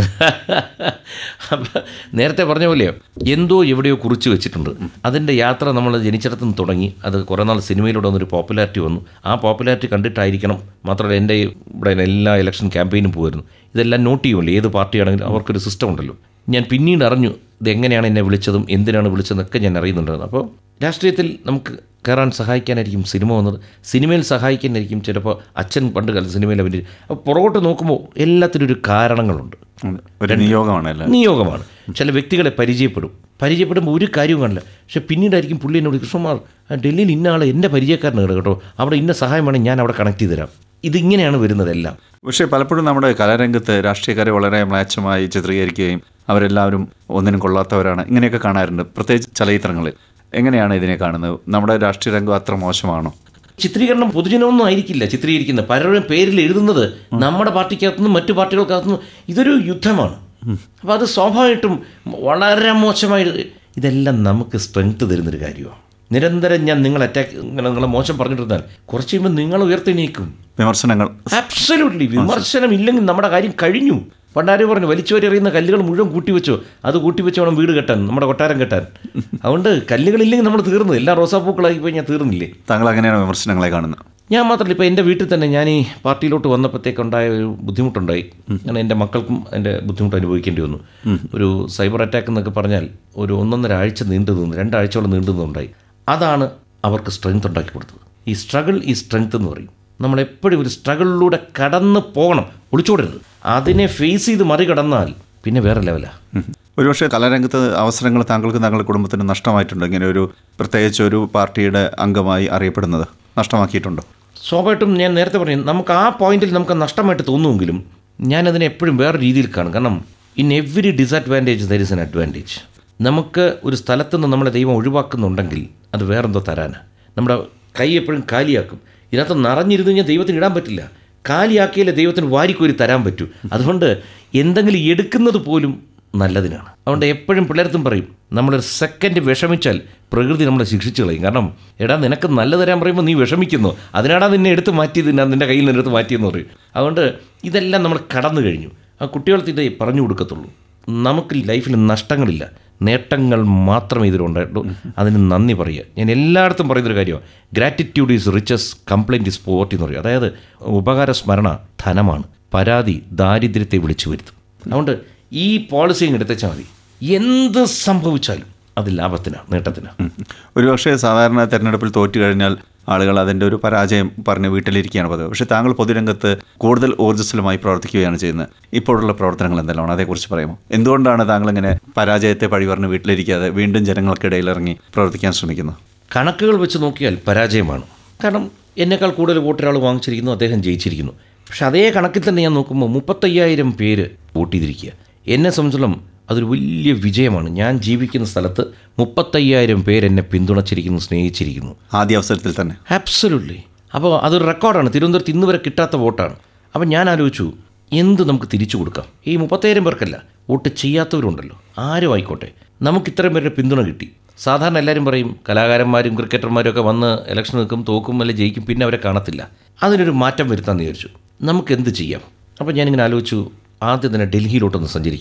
അപ്പം നേരത്തെ പറഞ്ഞ പോലെ എന്തോ എവിടെയോ കുറിച്ച് വെച്ചിട്ടുണ്ട് അതിൻ്റെ യാത്ര നമ്മൾ ജനിച്ചിടത്തു നിന്ന് തുടങ്ങി അത് കുറേ നാൾ സിനിമയിലൂടെ വന്നൊരു പോപ്പുലാരിറ്റി വന്നു ആ പോപ്പുലാരിറ്റി കണ്ടിട്ടായിരിക്കണം മാത്രമല്ല എൻ്റെ ഇവിടെ എല്ലാ ഇലക്ഷൻ ക്യാമ്പയിനും പോകുമായിരുന്നു ഇതെല്ലാം നോട്ട് ചെയ്യുമല്ലോ ഏത് പാർട്ടിയാണെങ്കിലും അവർക്കൊരു സിസ്റ്റം ഉണ്ടല്ലോ ഞാൻ പിന്നീട് അറിഞ്ഞു ഇതെങ്ങനെയാണ് എന്നെ വിളിച്ചതും എന്തിനാണ് വിളിച്ചതെന്നൊക്കെ ഞാൻ അറിയുന്നുണ്ടായിരുന്നു അപ്പോൾ രാഷ്ട്രീയത്തിൽ നമുക്ക് കയറാൻ സഹായിക്കാനായിരിക്കും സിനിമ വന്നത് സിനിമയിൽ സഹായിക്കാനായിരിക്കും ചിലപ്പോൾ അച്ഛൻ പണ്ട് കാലത്ത് സിനിമയിൽ അവർ അപ്പോൾ പുറകോട്ട് നോക്കുമ്പോൾ എല്ലാത്തിനും ഒരു കാരണങ്ങളുണ്ട് ഒരു നിയോഗമാണ് എല്ലാം നിയോഗമാണ് ചില വ്യക്തികളെ പരിചയപ്പെടും പരിചയപ്പെടുമ്പോൾ ഒരു കാര്യവും കാണില്ല പക്ഷെ പിന്നീടായിരിക്കും പുള്ളി എന്നോട് കൃഷ്ണകുമാർ ആ ഡൽഹിയിൽ ഇന്ന ആൾ എൻ്റെ പരിചയക്കാരനാണ് കേട്ടോ അവിടെ ഇന്ന സഹായം വേണം ഞാൻ അവിടെ കണക്ട് ചെയ്ത് തരാം ഇതിങ്ങനെയാണ് വരുന്നതെല്ലാം പക്ഷേ പലപ്പോഴും നമ്മുടെ കലാരംഗത്ത് രാഷ്ട്രീയക്കാരെ വളരെ മ്ലേച്ഛമായി ചിത്രീകരിക്കുകയും അവരെല്ലാവരും ഒന്നിനും കൊള്ളാത്തവരാണ് ഇങ്ങനെയൊക്കെ കാണാറുണ്ട് പ്രത്യേകിച്ച് ചലച്ചിത്രങ്ങളിൽ എങ്ങനെയാണ് ഇതിനെ കാണുന്നത് നമ്മുടെ രാഷ്ട്രീയ രംഗം അത്ര മോശമാണോ ചിത്രീകരണം പൊതുജനമൊന്നും ആയിരിക്കില്ല ചിത്രീകരിക്കുന്നത് പലരുടെയും പേരിൽ എഴുതുന്നത് നമ്മുടെ പാർട്ടിക്കകത്തുനിന്നും മറ്റു പാർട്ടികൾക്കകത്തുനിന്നും ഇതൊരു യുദ്ധമാണ് അപ്പോൾ അത് സ്വാഭാവികമായിട്ടും വളരെ മോശമായി ഇതെല്ലാം നമുക്ക് സ്ട്രെങ്ത് തരുന്നൊരു കാര്യമാണ് നിരന്തരം ഞാൻ നിങ്ങൾ അറ്റാക്ക് ഇങ്ങനെ നിങ്ങളെ മോശം പറഞ്ഞിട്ടിരുന്നാൽ കുറച്ച് കഴിയുമ്പോൾ നിങ്ങൾ ഉയർത്തെണീക്കും വിമർശനങ്ങൾ ആബ്സല്യൂട്ട്ലി വിമർശനം ഇല്ലെങ്കിൽ നമ്മുടെ കാര്യം കഴിഞ്ഞു പണ്ടാരും പറഞ്ഞു വലിച്ചോരി എറിയുന്ന കല്ലുകൾ മുഴുവൻ കൂട്ടിവെച്ചോ അത് കൂട്ടിവെച്ച് വേണം വീട് കെട്ടാൻ നമ്മുടെ കൊട്ടാരം കെട്ടാൻ അതുകൊണ്ട് കല്ലുകളില്ലെങ്കിൽ നമ്മൾ തീർന്നു എല്ലാം റോസാപ്പൂക്കളായി പോയി ഞാൻ തീർന്നില്ലേ താങ്കൾ അങ്ങനെയാണ് വിമർശനങ്ങളെ കാണുന്നത് ഞാൻ മാത്രമല്ല ഇപ്പോൾ എൻ്റെ വീട്ടിൽ തന്നെ ഞാൻ ഈ പാർട്ടിയിലോട്ട് വന്നപ്പോഴത്തേക്കുണ്ടായ ഒരു ബുദ്ധിമുട്ടുണ്ടായി കാരണം എൻ്റെ മക്കൾക്കും എൻ്റെ ബുദ്ധിമുട്ട് അനുഭവിക്കേണ്ടി വന്നു ഒരു സൈബർ അറ്റാക്ക് എന്നൊക്കെ പറഞ്ഞാൽ ഒരു ഒന്നൊന്നര ആഴ്ച നീണ്ടു നിന്നു രണ്ടാഴ്ചയോളം നീണ്ടു നിന്നുണ്ടായി അതാണ് അവർക്ക് സ്ട്രെങ്ത് ഉണ്ടാക്കി കൊടുത്തത് ഈ സ്ട്രഗിൾ ഈ സ്ട്രെങ്ത് എന്ന് പറയും നമ്മൾ എപ്പോഴും ഒരു സ്ട്രഗിളിലൂടെ കടന്ന് പോകണം ഒളിച്ചോടരുത് അതിനെ ഫേസ് ചെയ്ത് മറികടന്നാൽ പിന്നെ വേറെ ലെവലാണ് ഉം. ഒരുപക്ഷെ കലാരംഗത്ത് അവസരങ്ങൾ താങ്കൾക്ക് താങ്കളുടെ കുടുംബത്തിന് നഷ്ടമായിട്ടുണ്ട് ഇങ്ങനെ ഒരു പ്രത്യേകിച്ച് ഒരു പാർട്ടിയുടെ അംഗമായി അറിയപ്പെടുന്നത് നഷ്ടമാക്കിയിട്ടുണ്ടോ സ്വാഭാവികമായിട്ടും ഞാൻ നേരത്തെ പറഞ്ഞു നമുക്ക് ആ പോയിന്റിൽ നമുക്ക് നഷ്ടമായിട്ട് തോന്നുമെങ്കിലും ഞാനതിനെ എപ്പോഴും വേറെ രീതിയിൽ കാണും കാരണം in every disadvantage there is an advantage നമുക്ക് ഒരു സ്ഥലത്ത് നിന്ന് നമ്മളെ ദൈവം ഒഴിവാക്കുന്നുണ്ടെങ്കിൽ അത് വേറെന്തോ തരാനാണ് നമ്മുടെ കൈ എപ്പോഴും കാലിയാക്കും ഇതിനകത്ത് നിറഞ്ഞിരുന്ന് കഴിഞ്ഞാൽ ദൈവത്തിന് ഇടാൻ പറ്റില്ല കാലിയാക്കിയാലേ ദൈവത്തിന് വാരിക്കോരി തരാൻ പറ്റൂ അതുകൊണ്ട് എന്തെങ്കിലും എടുക്കുന്നത് പോലും നല്ലതിനാണ് അതുകൊണ്ട് എപ്പോഴും പിള്ളേർത്തും പറയും നമ്മളൊരു സെക്കൻഡ് വിഷമിച്ചാൽ പ്രകൃതി നമ്മളെ ശിക്ഷിച്ചു കളയും കാരണം എടാ നിനക്ക് നല്ല തരാൻ പറയുമ്പോൾ നീ വിഷമിക്കുന്നു അതിനാടാ നിന്നെ എടുത്ത് മാറ്റിയത് ഞാൻ നിൻ്റെ കയ്യിൽ നിന്ന് എടുത്ത് മാറ്റിയെന്ന് പറയും അതുകൊണ്ട് ഇതെല്ലാം നമ്മൾ കടന്നു കഴിഞ്ഞു ആ കുട്ടികൾക്ക് ഇതേ പറഞ്ഞു കൊടുക്കത്തുള്ളൂ നമുക്ക് ലൈഫിൽ നഷ്ടങ്ങളില്ല നേട്ടങ്ങൾ മാത്രമേ ഇതിലുണ്ടായിട്ടുള്ളൂ അതിന് നന്ദി പറയുക ഞാൻ എല്ലായിടത്തും പറയുന്നൊരു കാര്യമാണ് gratitude is riches complaint is poverty എന്ന് പറയും അതായത് ഉപകാര സ്മരണ ധനമാണ് പരാതി ദാരിദ്ര്യത്തെ വിളിച്ചു വരുത്തും അതുകൊണ്ട് ഈ പോളിസി ഇങ്ങ് എടുത്തേച്ചാൽ മതി എന്ത് സംഭവിച്ചാലും അത് ലാഭത്തിനാണ് നേട്ടത്തിനാണ് ഉം. ഒരുപക്ഷെ സാധാരണ തെരഞ്ഞെടുപ്പിൽ തോറ്റു കഴിഞ്ഞാൽ ആളുകൾ അതിൻ്റെ ഒരു പരാജയം പറഞ്ഞ് വീട്ടിലിരിക്കുകയാണ് പതിവ് പക്ഷേ താങ്കൾ പൊതുരംഗത്ത് കൂടുതൽ ഊർജ്ജസ്വലമായി പ്രവർത്തിക്കുകയാണ് ചെയ്യുന്നത് ഇപ്പോഴുള്ള പ്രവർത്തനങ്ങൾ എന്തെല്ലാമാണ് അതേക്കുറിച്ച് പറയുമോ എന്തുകൊണ്ടാണ് താങ്കൾ ഇങ്ങനെ പരാജയത്തെ പഴി പറഞ്ഞ് വീട്ടിലിരിക്കാതെ വീണ്ടും ജനങ്ങൾക്കിടയിൽ ഇറങ്ങി പ്രവർത്തിക്കാൻ ശ്രമിക്കുന്നത് കണക്കുകൾ വെച്ച് നോക്കിയാൽ പരാജയമാണ് കാരണം എന്നേക്കാൾ കൂടുതൽ വോട്ട് ഒരാൾ വാങ്ങിച്ചിരിക്കുന്നു അദ്ദേഹം ജയിച്ചിരിക്കുന്നു പക്ഷെ അതേ കണക്കിൽ തന്നെ ഞാൻ നോക്കുമ്പോൾ മുപ്പത്തയ്യായിരം പേര് വോട്ട് ചെയ്തിരിക്കുക എന്നെ സംബന്ധിച്ചിടത്തോളം അതൊരു വലിയ വിജയമാണ് ഞാൻ ജീവിക്കുന്ന സ്ഥലത്ത് മുപ്പത്തയ്യായിരം പേര് എന്നെ പിന്തുണച്ചിരിക്കുന്നു സ്നേഹിച്ചിരിക്കുന്നു ആദ്യ അവസരത്തിൽ തന്നെ ആബ്സല്യൂട്ട്ലി അപ്പോൾ അതൊരു റെക്കോർഡാണ് തിരുവനന്തപുരത്ത് ഇന്ന് വരെ കിട്ടാത്ത വോട്ടാണ് അപ്പോൾ ഞാൻ ആലോചിച്ചു എന്ത് നമുക്ക് തിരിച്ചു കൊടുക്കാം ഈ മുപ്പത്തയ്യായിരം പേർക്കല്ല വോട്ട് ചെയ്യാത്തവരുണ്ടല്ലോ ആരും ആയിക്കോട്ടെ നമുക്ക് ഇത്രയും പേരുടെ പിന്തുണ കിട്ടി സാധാരണ എല്ലാവരും പറയും കലാകാരന്മാരും ക്രിക്കറ്റർമാരും ഒക്കെ വന്ന് ഇലക്ഷൻ നിൽക്കും തോക്കും അല്ലെ ജയിക്കും പിന്നെ അവരെ കാണത്തില്ല അതിനൊരു മാറ്റം വരുത്താമെന്ന് വിചാരിച്ചു നമുക്ക് എന്ത് ചെയ്യാം അപ്പോൾ ഞാനിങ്ങനെ ആലോചിച്ചു ആദ്യം തന്നെ ഡൽഹിയിലോട്ടൊന്ന് സഞ്ചരിക്കാം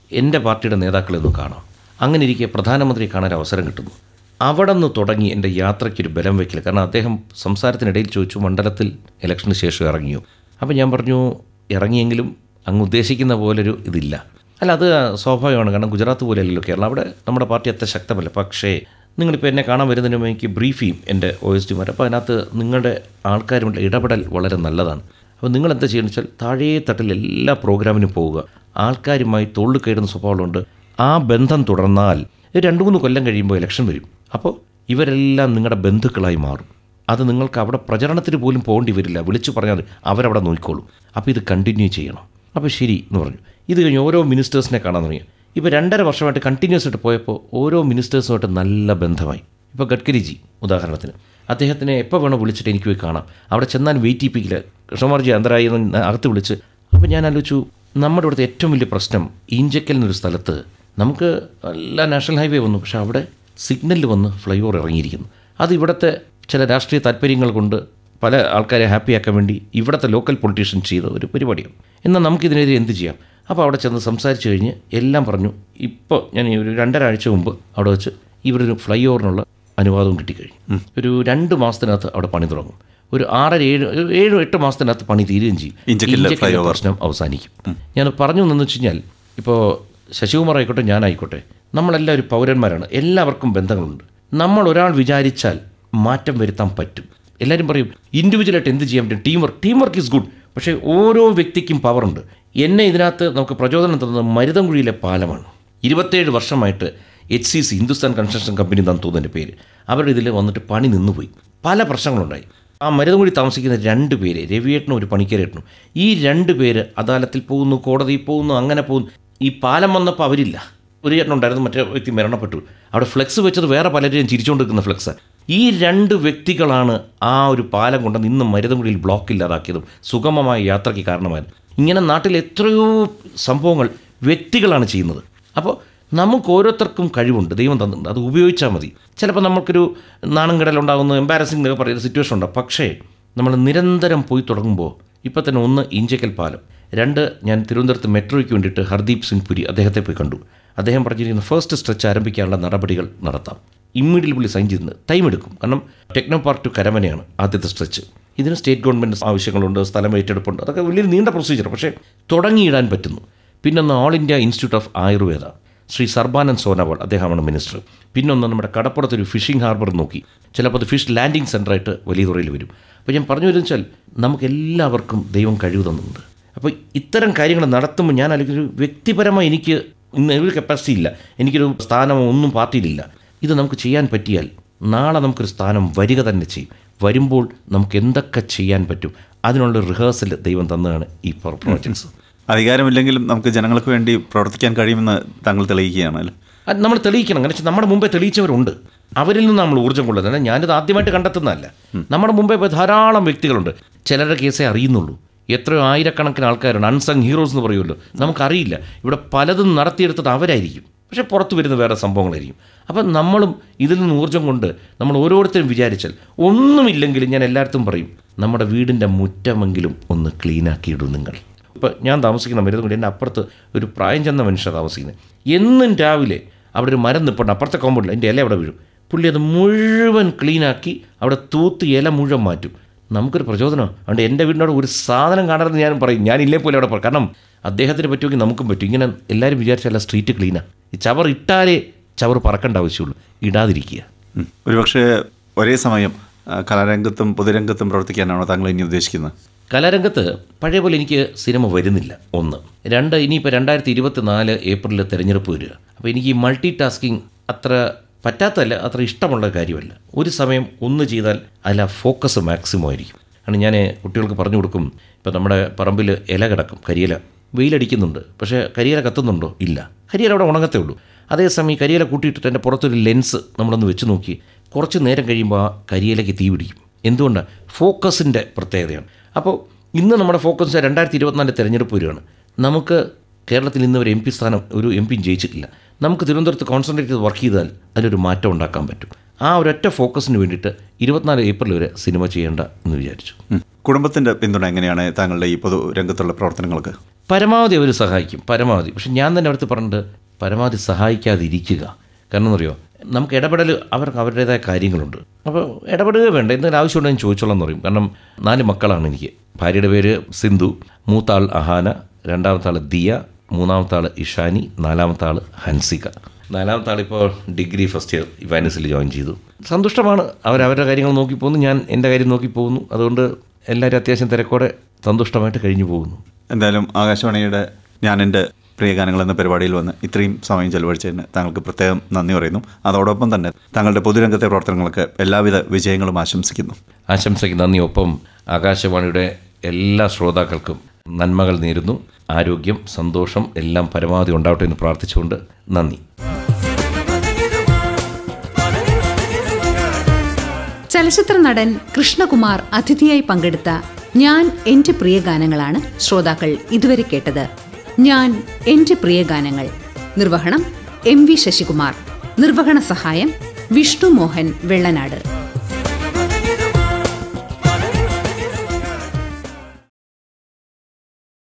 എൻ്റെ പാർട്ടിയുടെ നേതാക്കളെ ഒന്ന് കാണാം അങ്ങനെ ഇരിക്കെ പ്രധാനമന്ത്രിയെ കാണാൻ അവസരം കിട്ടുന്നു അവിടെ നിന്ന് തുടങ്ങി എൻ്റെ യാത്രയ്ക്കൊരു ബലം വയ്ക്കൽ കാരണം അദ്ദേഹം സംസാരത്തിനിടയിൽ ചോദിച്ചു മണ്ഡലത്തിൽ ഇലക്ഷന് ശേഷം ഇറങ്ങിയോ അപ്പോൾ ഞാൻ പറഞ്ഞു ഇറങ്ങിയെങ്കിലും അങ്ങ് ഉദ്ദേശിക്കുന്ന പോലൊരു ഇതില്ല അല്ല അത് സ്വാഭാവികമാണ് കാരണം ഗുജറാത്ത് പോലെയല്ലല്ലോ കേരളം അവിടെ നമ്മുടെ പാർട്ടി അത്ര ശക്തമല്ല പക്ഷേ നിങ്ങളിപ്പോൾ എന്നെ കാണാൻ വരുന്നതിന് മുമ്പ് എനിക്ക് ബ്രീഫ് ചെയ്യും എൻ്റെ ഒ എസ് ഡിമാർ അപ്പോൾ അതിനകത്ത് നിങ്ങളുടെ ആൾക്കാരുമായിട്ട് ഇടപെടൽ വളരെ നല്ലതാണ് അപ്പോൾ നിങ്ങൾ എന്താ ചെയ്യുന്നത് വെച്ചാൽ താഴേ തട്ടിൽ എല്ലാ പ്രോഗ്രാമിനും പോവുക ആൾക്കാരുമായി തൊള്ളു കയറുന്ന സ്വഭാവമുണ്ട് ആ ബന്ധം തുടർന്നാൽ ഒരു രണ്ട് മൂന്ന് കൊല്ലം കഴിയുമ്പോൾ ഇലക്ഷൻ വരും അപ്പോൾ ഇവരെല്ലാം നിങ്ങളുടെ ബന്ധുക്കളായി മാറും അത് നിങ്ങൾക്ക് അവിടെ പ്രചരണത്തിന് പോലും പോകേണ്ടി വരില്ല വിളിച്ചു പറഞ്ഞാൽ മതി അവരവിടെ നോക്കിക്കോളും അപ്പോൾ ഇത് കണ്ടിന്യൂ ചെയ്യണം അപ്പോൾ ശരി എന്ന് പറഞ്ഞു ഇത് കഴിഞ്ഞ് ഓരോ മിനിസ്റ്റേഴ്സിനെ കാണാൻ തുടങ്ങി ഇപ്പോൾ രണ്ടര വർഷമായിട്ട് കണ്ടിന്യൂസ് ആയിട്ട് പോയപ്പോൾ ഓരോ മിനിസ്റ്റേഴ്സുമായിട്ട് നല്ല ബന്ധമായി ഇപ്പോൾ ഗഡ്കരിജി ഉദാഹരണത്തിന് അദ്ദേഹത്തിനെ എപ്പോൾ വേണോ വിളിച്ചിട്ട് എനിക്ക് പോയി കാണാം അവിടെ ചെന്നാൽ വെയിറ്റ് ചെയ്യിപ്പിക്കില്ല കൃഷ്ണകുമാർജി അന്തരായി എന്ന് അകത്ത് വിളിച്ച് അപ്പോൾ ഞാൻ ആലോചിച്ചു നമ്മുടെ ഇവിടുത്തെ ഏറ്റവും വലിയ പ്രശ്നം ഈഞ്ചക്കൽ എന്നൊരു സ്ഥലത്ത് നമുക്ക് എല്ലാ നാഷണൽ ഹൈവേ വന്നു പക്ഷേ അവിടെ സിഗ്നലിൽ വന്ന് ഫ്ലൈ ഓവർ ഇറങ്ങിയിരിക്കുന്നു അത് ഇവിടുത്തെ ചില രാഷ്ട്രീയ താല്പര്യങ്ങൾ കൊണ്ട് പല ആൾക്കാരെ ഹാപ്പിയാക്കാൻ വേണ്ടി ഇവിടുത്തെ ലോക്കൽ പൊളിറ്റീഷ്യൻ ചെയ്ത ഒരു പരിപാടിയാണ് എന്നാൽ നമുക്കിതിനെതിരെ എന്ത് ചെയ്യാം അപ്പോൾ അവിടെ ചെന്ന് സംസാരിച്ച് കഴിഞ്ഞ് എല്ലാം പറഞ്ഞു ഇപ്പോൾ ഞാൻ ഈ ഒരു രണ്ടര ആഴ്ച മുമ്പ് അവിടെ വെച്ച് ഇവരൊരു ഫ്ലൈ ഓവറിനുള്ള അനുവാദവും കിട്ടിക്കഴിഞ്ഞു ഒരു രണ്ട് മാസത്തിനകത്ത് അവിടെ പണി തുടങ്ങും ഒരു ആറര ഏഴ് ഒരു ഏഴോ എട്ട് മാസത്തിനകത്ത് പണി തീരുകയും ചെയ്യും ഇഞ്ചക്കില്ല ഇഞ്ചക്കില്ല flyover. പ്രശ്നം അവസാനിക്കും ഞാൻ പറഞ്ഞു എന്ന് വെച്ച് കഴിഞ്ഞാൽ ഇപ്പോൾ ശശികുമാർ ആയിക്കോട്ടെ ഞാനായിക്കോട്ടെ നമ്മളെല്ലാവരും പൗരന്മാരാണ് എല്ലാവർക്കും ബന്ധങ്ങളുണ്ട് നമ്മൾ ഒരാൾ വിചാരിച്ചാൽ മാറ്റം വരുത്താൻ പറ്റും എല്ലാവരും പറയും ഇൻഡിവിജ്വലായിട്ട് എന്ത് ചെയ്യാൻ പറ്റും team work team work is good പക്ഷേ ഓരോ വ്യക്തിക്കും പവറുണ്ട് എന്നെ ഇതിനകത്ത് നമുക്ക് പ്രചോദനം തന്നത് മരുതൻകുഴിയിലെ പാലമാണ് ഇരുപത്തേഴ് വർഷമായിട്ട് H C C Hindustan Construction Company എന്നാണ് തോന്നുന്നതിൻ്റെ പേര് അവരുടെ ഇതിൽ വന്നിട്ട് പണി നിന്നുപോയി പല പ്രശ്നങ്ങളുണ്ടായി ആ മരുതൻകുഴി താമസിക്കുന്ന രണ്ട് പേര് രവിയേട്ടനും ഒരു പണിക്കരേട്ടനും ഈ രണ്ട് പേര് അദാലത്തിൽ പോകുന്നു കോടതിയിൽ പോകുന്നു അങ്ങനെ പോകുന്നു ഈ പാലം വന്നപ്പോൾ അവരില്ല ഒരു ചേട്ടനുണ്ടായിരുന്നു മറ്റേ വ്യക്തി മരണപ്പെട്ടു അവിടെ ഫ്ലെക്സ് വെച്ചത് വേറെ പലരെയും ചിരിച്ചുകൊണ്ടിരിക്കുന്ന ഫ്ലെക്സ് ഈ രണ്ട് വ്യക്തികളാണ് ആ ഒരു പാലം കൊണ്ട് ഇന്ന് മരുതൻകുഴിയിൽ ബ്ലോക്ക് ഇല്ലാതാക്കിയതും സുഗമമായ യാത്രയ്ക്ക് കാരണമായത് ഇങ്ങനെ നാട്ടിൽ എത്രയോ സംഭവങ്ങൾ വ്യക്തികളാണ് ചെയ്യുന്നത് അപ്പോൾ നമുക്ക് ഓരോരുത്തർക്കും കഴിവുണ്ട് ദൈവം തന്നിട്ടുണ്ട് അത് ഉപയോഗിച്ചാൽ മതി ചിലപ്പോൾ നമുക്കൊരു നാണം കിടലുണ്ടാകുന്ന എംബാരസിംഗ് എന്നൊക്കെ പറയുന്ന സിറ്റുവേഷൻ ഉണ്ടാകും പക്ഷേ നമ്മൾ നിരന്തരം പോയി തുടങ്ങുമ്പോൾ ഇപ്പം തന്നെ ഒന്ന് ഇഞ്ചക്കൽ പാലം രണ്ട് ഞാൻ തിരുവനന്തപുരത്ത് മെട്രോയ്ക്ക് വേണ്ടിയിട്ട് ഹർദീപ് സിംഗ് പുരി അദ്ദേഹത്തെ പോയി കണ്ടു അദ്ദേഹം പറഞ്ഞിരിക്കുന്ന ഫസ്റ്റ് സ്ട്രെച്ച് ആരംഭിക്കാനുള്ള നടപടികൾ നടത്താം ഇമ്മീഡിയറ്റ്ലി സൈൻ ചെയ്തിട്ടുണ്ട് ടൈം എടുക്കും കാരണം ടെക്നോ പാർക്ക് ടു കരമനയാണ് ആദ്യത്തെ സ്ട്രെച്ച് ഇതിന് സ്റ്റേറ്റ് ഗവൺമെൻറ് ആവശ്യങ്ങളുണ്ട് സ്ഥലം ഏറ്റെടുപ്പുണ്ട് അതൊക്കെ വലിയൊരു നീണ്ട പ്രൊസീജിയർ പക്ഷേ തുടങ്ങിയിടാൻ പറ്റുന്നു പിന്നൊന്ന് All India Institute of Ayurveda Shri Sarbananda Sonowal അദ്ദേഹമാണ് മിനിസ്റ്റർ പിന്നൊന്ന് നമ്മുടെ കടപ്പുറത്തൊരു ഫിഷിംഗ് ഹാർബർ നോക്കി ചിലപ്പോൾ അത് ഫിഷ് ലാൻഡിംഗ് സെൻ്ററായിട്ട് വലിയ തുറയിൽ വരും അപ്പോൾ ഞാൻ പറഞ്ഞു വരുന്നത് വെച്ചാൽ നമുക്ക് എല്ലാവർക്കും ദൈവം കഴിവ് തന്നിട്ടുണ്ട് അപ്പോൾ ഇത്തരം കാര്യങ്ങൾ നടത്തുമ്പോൾ ഞാൻ അല്ലെങ്കിൽ ഒരു വ്യക്തിപരമായി എനിക്ക് ഇന്ന് ഒരു കപ്പാസിറ്റി ഇല്ല എനിക്കൊരു സ്ഥാനമോ ഒന്നും പാർട്ടിയിലില്ല ഇത് നമുക്ക് ചെയ്യാൻ പറ്റിയാൽ നാളെ നമുക്കൊരു സ്ഥാനം വരിക തന്നെ ചെയ്യും വരുമ്പോൾ നമുക്ക് എന്തൊക്കെ ചെയ്യാൻ പറ്റും അതിനുള്ള റിഹേഴ്സൽ ദൈവം തന്നതാണ് ഈ പ്രോജക്ട്സ് അധികാരമില്ലെങ്കിലും നമുക്ക് ജനങ്ങൾക്ക് വേണ്ടി പ്രവർത്തിക്കാൻ കഴിയുമെന്ന് താങ്കൾ തെളിയിക്കുകയാണ് അല്ലേ അത് നമ്മൾ തെളിയിക്കണം കാരണം വെച്ചാൽ നമ്മുടെ മുമ്പേ തെളിയിച്ചവരുണ്ട് അവരിൽ നിന്ന് നമ്മൾ ഊർജ്ജം കൊള്ളുന്നത് അല്ല ഞാനിത് ആദ്യമായിട്ട് കണ്ടെത്തുന്നതല്ല നമ്മുടെ മുമ്പേ ഇപ്പോൾ ധാരാളം വ്യക്തികളുണ്ട് ചിലരുടെ കേസേ അറിയുന്നുള്ളൂ എത്രയോ ആയിരക്കണക്കിന് ആൾക്കാരുണ്ട് അൺസങ് ഹീറോസ് എന്ന് പറയുമല്ലോ നമുക്കറിയില്ല ഇവിടെ പലതും നടത്തിയെടുത്തത് അവരായിരിക്കും പക്ഷേ പുറത്തു വരുന്ന വേറെ സംഭവങ്ങളായിരിക്കും അപ്പം നമ്മളും ഇതിൽ നിന്ന് ഊർജ്ജം കൊണ്ട് നമ്മൾ ഓരോരുത്തരും വിചാരിച്ചാൽ ഒന്നുമില്ലെങ്കിലും ഞാൻ എല്ലായിടത്തും പറയും നമ്മുടെ വീടിൻ്റെ മുറ്റമെങ്കിലും ഒന്ന് ക്ലീനാക്കിയിടും നിങ്ങൾ ഇപ്പോൾ ഞാൻ താമസിക്കുന്ന മരുന്നുകൊണ്ട് എൻ്റെ അപ്പുറത്ത് ഒരു പ്രായം ചെന്ന മനുഷ്യർ താമസിക്കുന്നത് എന്നും രാവിലെ അവിടെ ഒരു മരം നിൽപ്പുണ്ട് അപ്പുറത്തെ കോമ്പൗണ്ടിൽ എൻ്റെ ഇല അവിടെ വീഴും പുള്ളി അത് മുഴുവൻ ക്ലീനാക്കി അവിടെ തൂത്ത് ഇല മുഴുവൻ മാറ്റും നമുക്കൊരു പ്രചോദനം അതുകൊണ്ട് എൻ്റെ വീടിൻ്റെ അവിടെ ഒരു സാധനം കാണരുതെന്ന് ഞാൻ പറയും ഞാൻ ഇല്ലേ പോലെ അവിടെ പറയും കാരണം അദ്ദേഹത്തിന് പറ്റുമെങ്കിൽ നമുക്കും പറ്റും ഇങ്ങനെ എല്ലാവരും വിചാരിച്ചല്ല സ്ട്രീറ്റ് ക്ലീനാണ് ഈ ചവർ ഇട്ടാലേ ചവർ പറക്കേണ്ട ആവശ്യമുള്ളൂ ഇടാതിരിക്കുക ഉം. ഒരുപക്ഷെ ഒരേ സമയം ആ, കലാരംഗത്തും പൊതുരംഗത്തും പ്രവർത്തിക്കാനാണോ താങ്കൾ ഇനി ഉദ്ദേശിക്കുന്നത് കലാരംഗത്ത് പഴയ പോലെ എനിക്ക് സിനിമ വരുന്നില്ല ഒന്ന് രണ്ട് ഇനിയിപ്പോൾ രണ്ടായിരത്തി ഇരുപത്തി നാല് ഏപ്രിലിൽ തിരഞ്ഞെടുപ്പ് വരിക അപ്പോൾ എനിക്ക് ഈ മൾട്ടി ടാസ്കിങ് അത്ര പറ്റാത്തല്ല അത്ര ഇഷ്ടമുള്ള കാര്യമല്ല ഒരു സമയം ഒന്ന് ചെയ്താൽ അതിൽ ആ ഫോക്കസ് മാക്സിമം ആയിരിക്കും കാരണം ഞാൻ കുട്ടികൾക്ക് പറഞ്ഞു കൊടുക്കും ഇപ്പോൾ നമ്മുടെ പറമ്പിൽ ഇല കിടക്കും കരിയില വെയിലടിക്കുന്നുണ്ട് പക്ഷേ കരിയില കത്തുന്നുണ്ടോ ഇല്ല കരിയില അവിടെ ഉണങ്ങത്തേ ഉള്ളൂ അതേസമയം ഈ കരിയില കൂട്ടിയിട്ടിട്ട് എൻ്റെ പുറത്തൊരു ലെൻസ് നമ്മളൊന്ന് വെച്ച് നോക്കി കുറച്ച് നേരം കഴിയുമ്പോൾ ആ കരിയിലേക്ക് തീ പിടിക്കും എന്തുകൊണ്ടാണ് ഫോക്കസിൻ്റെ പ്രത്യേകതയാണ് അപ്പോൾ ഇന്ന് നമ്മുടെ ഫോക്കസ് രണ്ടായിരത്തി ഇരുപത്തിനാല് തിരഞ്ഞെടുപ്പ് വരികയാണ് നമുക്ക് കേരളത്തിൽ ഇന്ന് ഒരു എം പി സ്ഥാനം ഒരു എം പിയും ജയിച്ചിട്ടില്ല നമുക്ക് തിരുവനന്തപുരത്ത് കോൺസെൻട്രേറ്റ് ചെയ്ത് വർക്ക് ചെയ്താൽ അതിലൊരു മാറ്റം ഉണ്ടാക്കാൻ പറ്റും ആ ഒരൊറ്റ ഫോക്കസിന് വേണ്ടിയിട്ട് ഇരുപത്തിനാല് ഏപ്രിൽ വരെ സിനിമ ചെയ്യേണ്ട എന്ന് വിചാരിച്ചു ഉം. കുടുംബത്തിന്റെ പിന്തുണ എങ്ങനെയാണ് താങ്കളുടെ ഈ പൊതുരംഗത്തുള്ള പ്രവർത്തനങ്ങൾക്ക് പരമാവധി അവർ സഹായിക്കും പരമാവധി പക്ഷെ ഞാൻ തന്നെ അടുത്ത് പറഞ്ഞിട്ട് പരമാവധി സഹായിക്കാതിരിക്കുക കാരണം എന്നറിയോ നമുക്ക് ഇടപെടൽ അവർക്ക് അവരുടേതായ കാര്യങ്ങളുണ്ട് അപ്പോൾ ഇടപെടുക വേണ്ട എന്തെങ്കിലും ആവശ്യമുണ്ടെങ്കിൽ ചോദിച്ചോളാം എന്ന് പറയും കാരണം നാല് മക്കളാണ് എനിക്ക് ഭാര്യയുടെ പേര് സിന്ധു മൂത്ത ആൾ അഹാന രണ്ടാമത്തെ ആൾ ദിയ മൂന്നാമത്തെ ആൾ ഇഷാനി നാലാമത്തെ ആൾ ഹൻസിക നാലാമത്തെ ആളിപ്പോൾ ഡിഗ്രി ഫസ്റ്റ് ഇയർ ഇവാനിസിൽ ജോയിൻ ചെയ്തു സന്തുഷ്ടമാണ് അവരവരുടെ കാര്യങ്ങൾ നോക്കി പോകുന്നു ഞാൻ എൻ്റെ കാര്യം നോക്കി പോകുന്നു അതുകൊണ്ട് എല്ലാവരും അത്യാവശ്യം തിരക്കോടെ സന്തുഷ്ടമായിട്ട് കഴിഞ്ഞു പോകുന്നു എന്തായാലും ആകാശവാണിയുടെ ഞാൻ എൻ്റെ പ്രിയ ഗാനങ്ങൾ എന്ന പരിപാടിയിൽ വന്ന് ഇത്രയും സമയം ചെലവഴിച്ചതിന് താങ്കൾക്ക് പ്രത്യേകം നന്ദി പറയുന്നു അതോടൊപ്പം തന്നെ താങ്കളുടെ പൊതുരംഗത്തെ പ്രവർത്തനങ്ങൾക്ക് എല്ലാവിധ വിജയങ്ങളും ആശംസിക്കുന്നു ആശംസയ്ക്ക് നന്ദി ഒപ്പം ആകാശവാണിയുടെ എല്ലാ ശ്രോതാക്കൾക്കും നന്മകൾ നേരുന്നു ആരോഗ്യം സന്തോഷം എല്ലാം പരമാവധി ഉണ്ടാവട്ടെ എന്ന് പ്രാർത്ഥിച്ചുകൊണ്ട് നന്ദി ചലച്ചിത്ര നടൻ കൃഷ്ണകുമാർ അതിഥിയായി പങ്കെടുത്ത ഞാൻ എന്റെ പ്രിയ ഗാനങ്ങളാണ് ശ്രോതാക്കൾ ഇതുവരെ കേട്ടത് ഞാൻ എന്റെ പ്രിയ ഗാനങ്ങൾ നിർവഹണം എം വി ശശികുമാർ നിർവഹണ സഹായം വിഷ്ണു മോഹൻ വെള്ളനാട്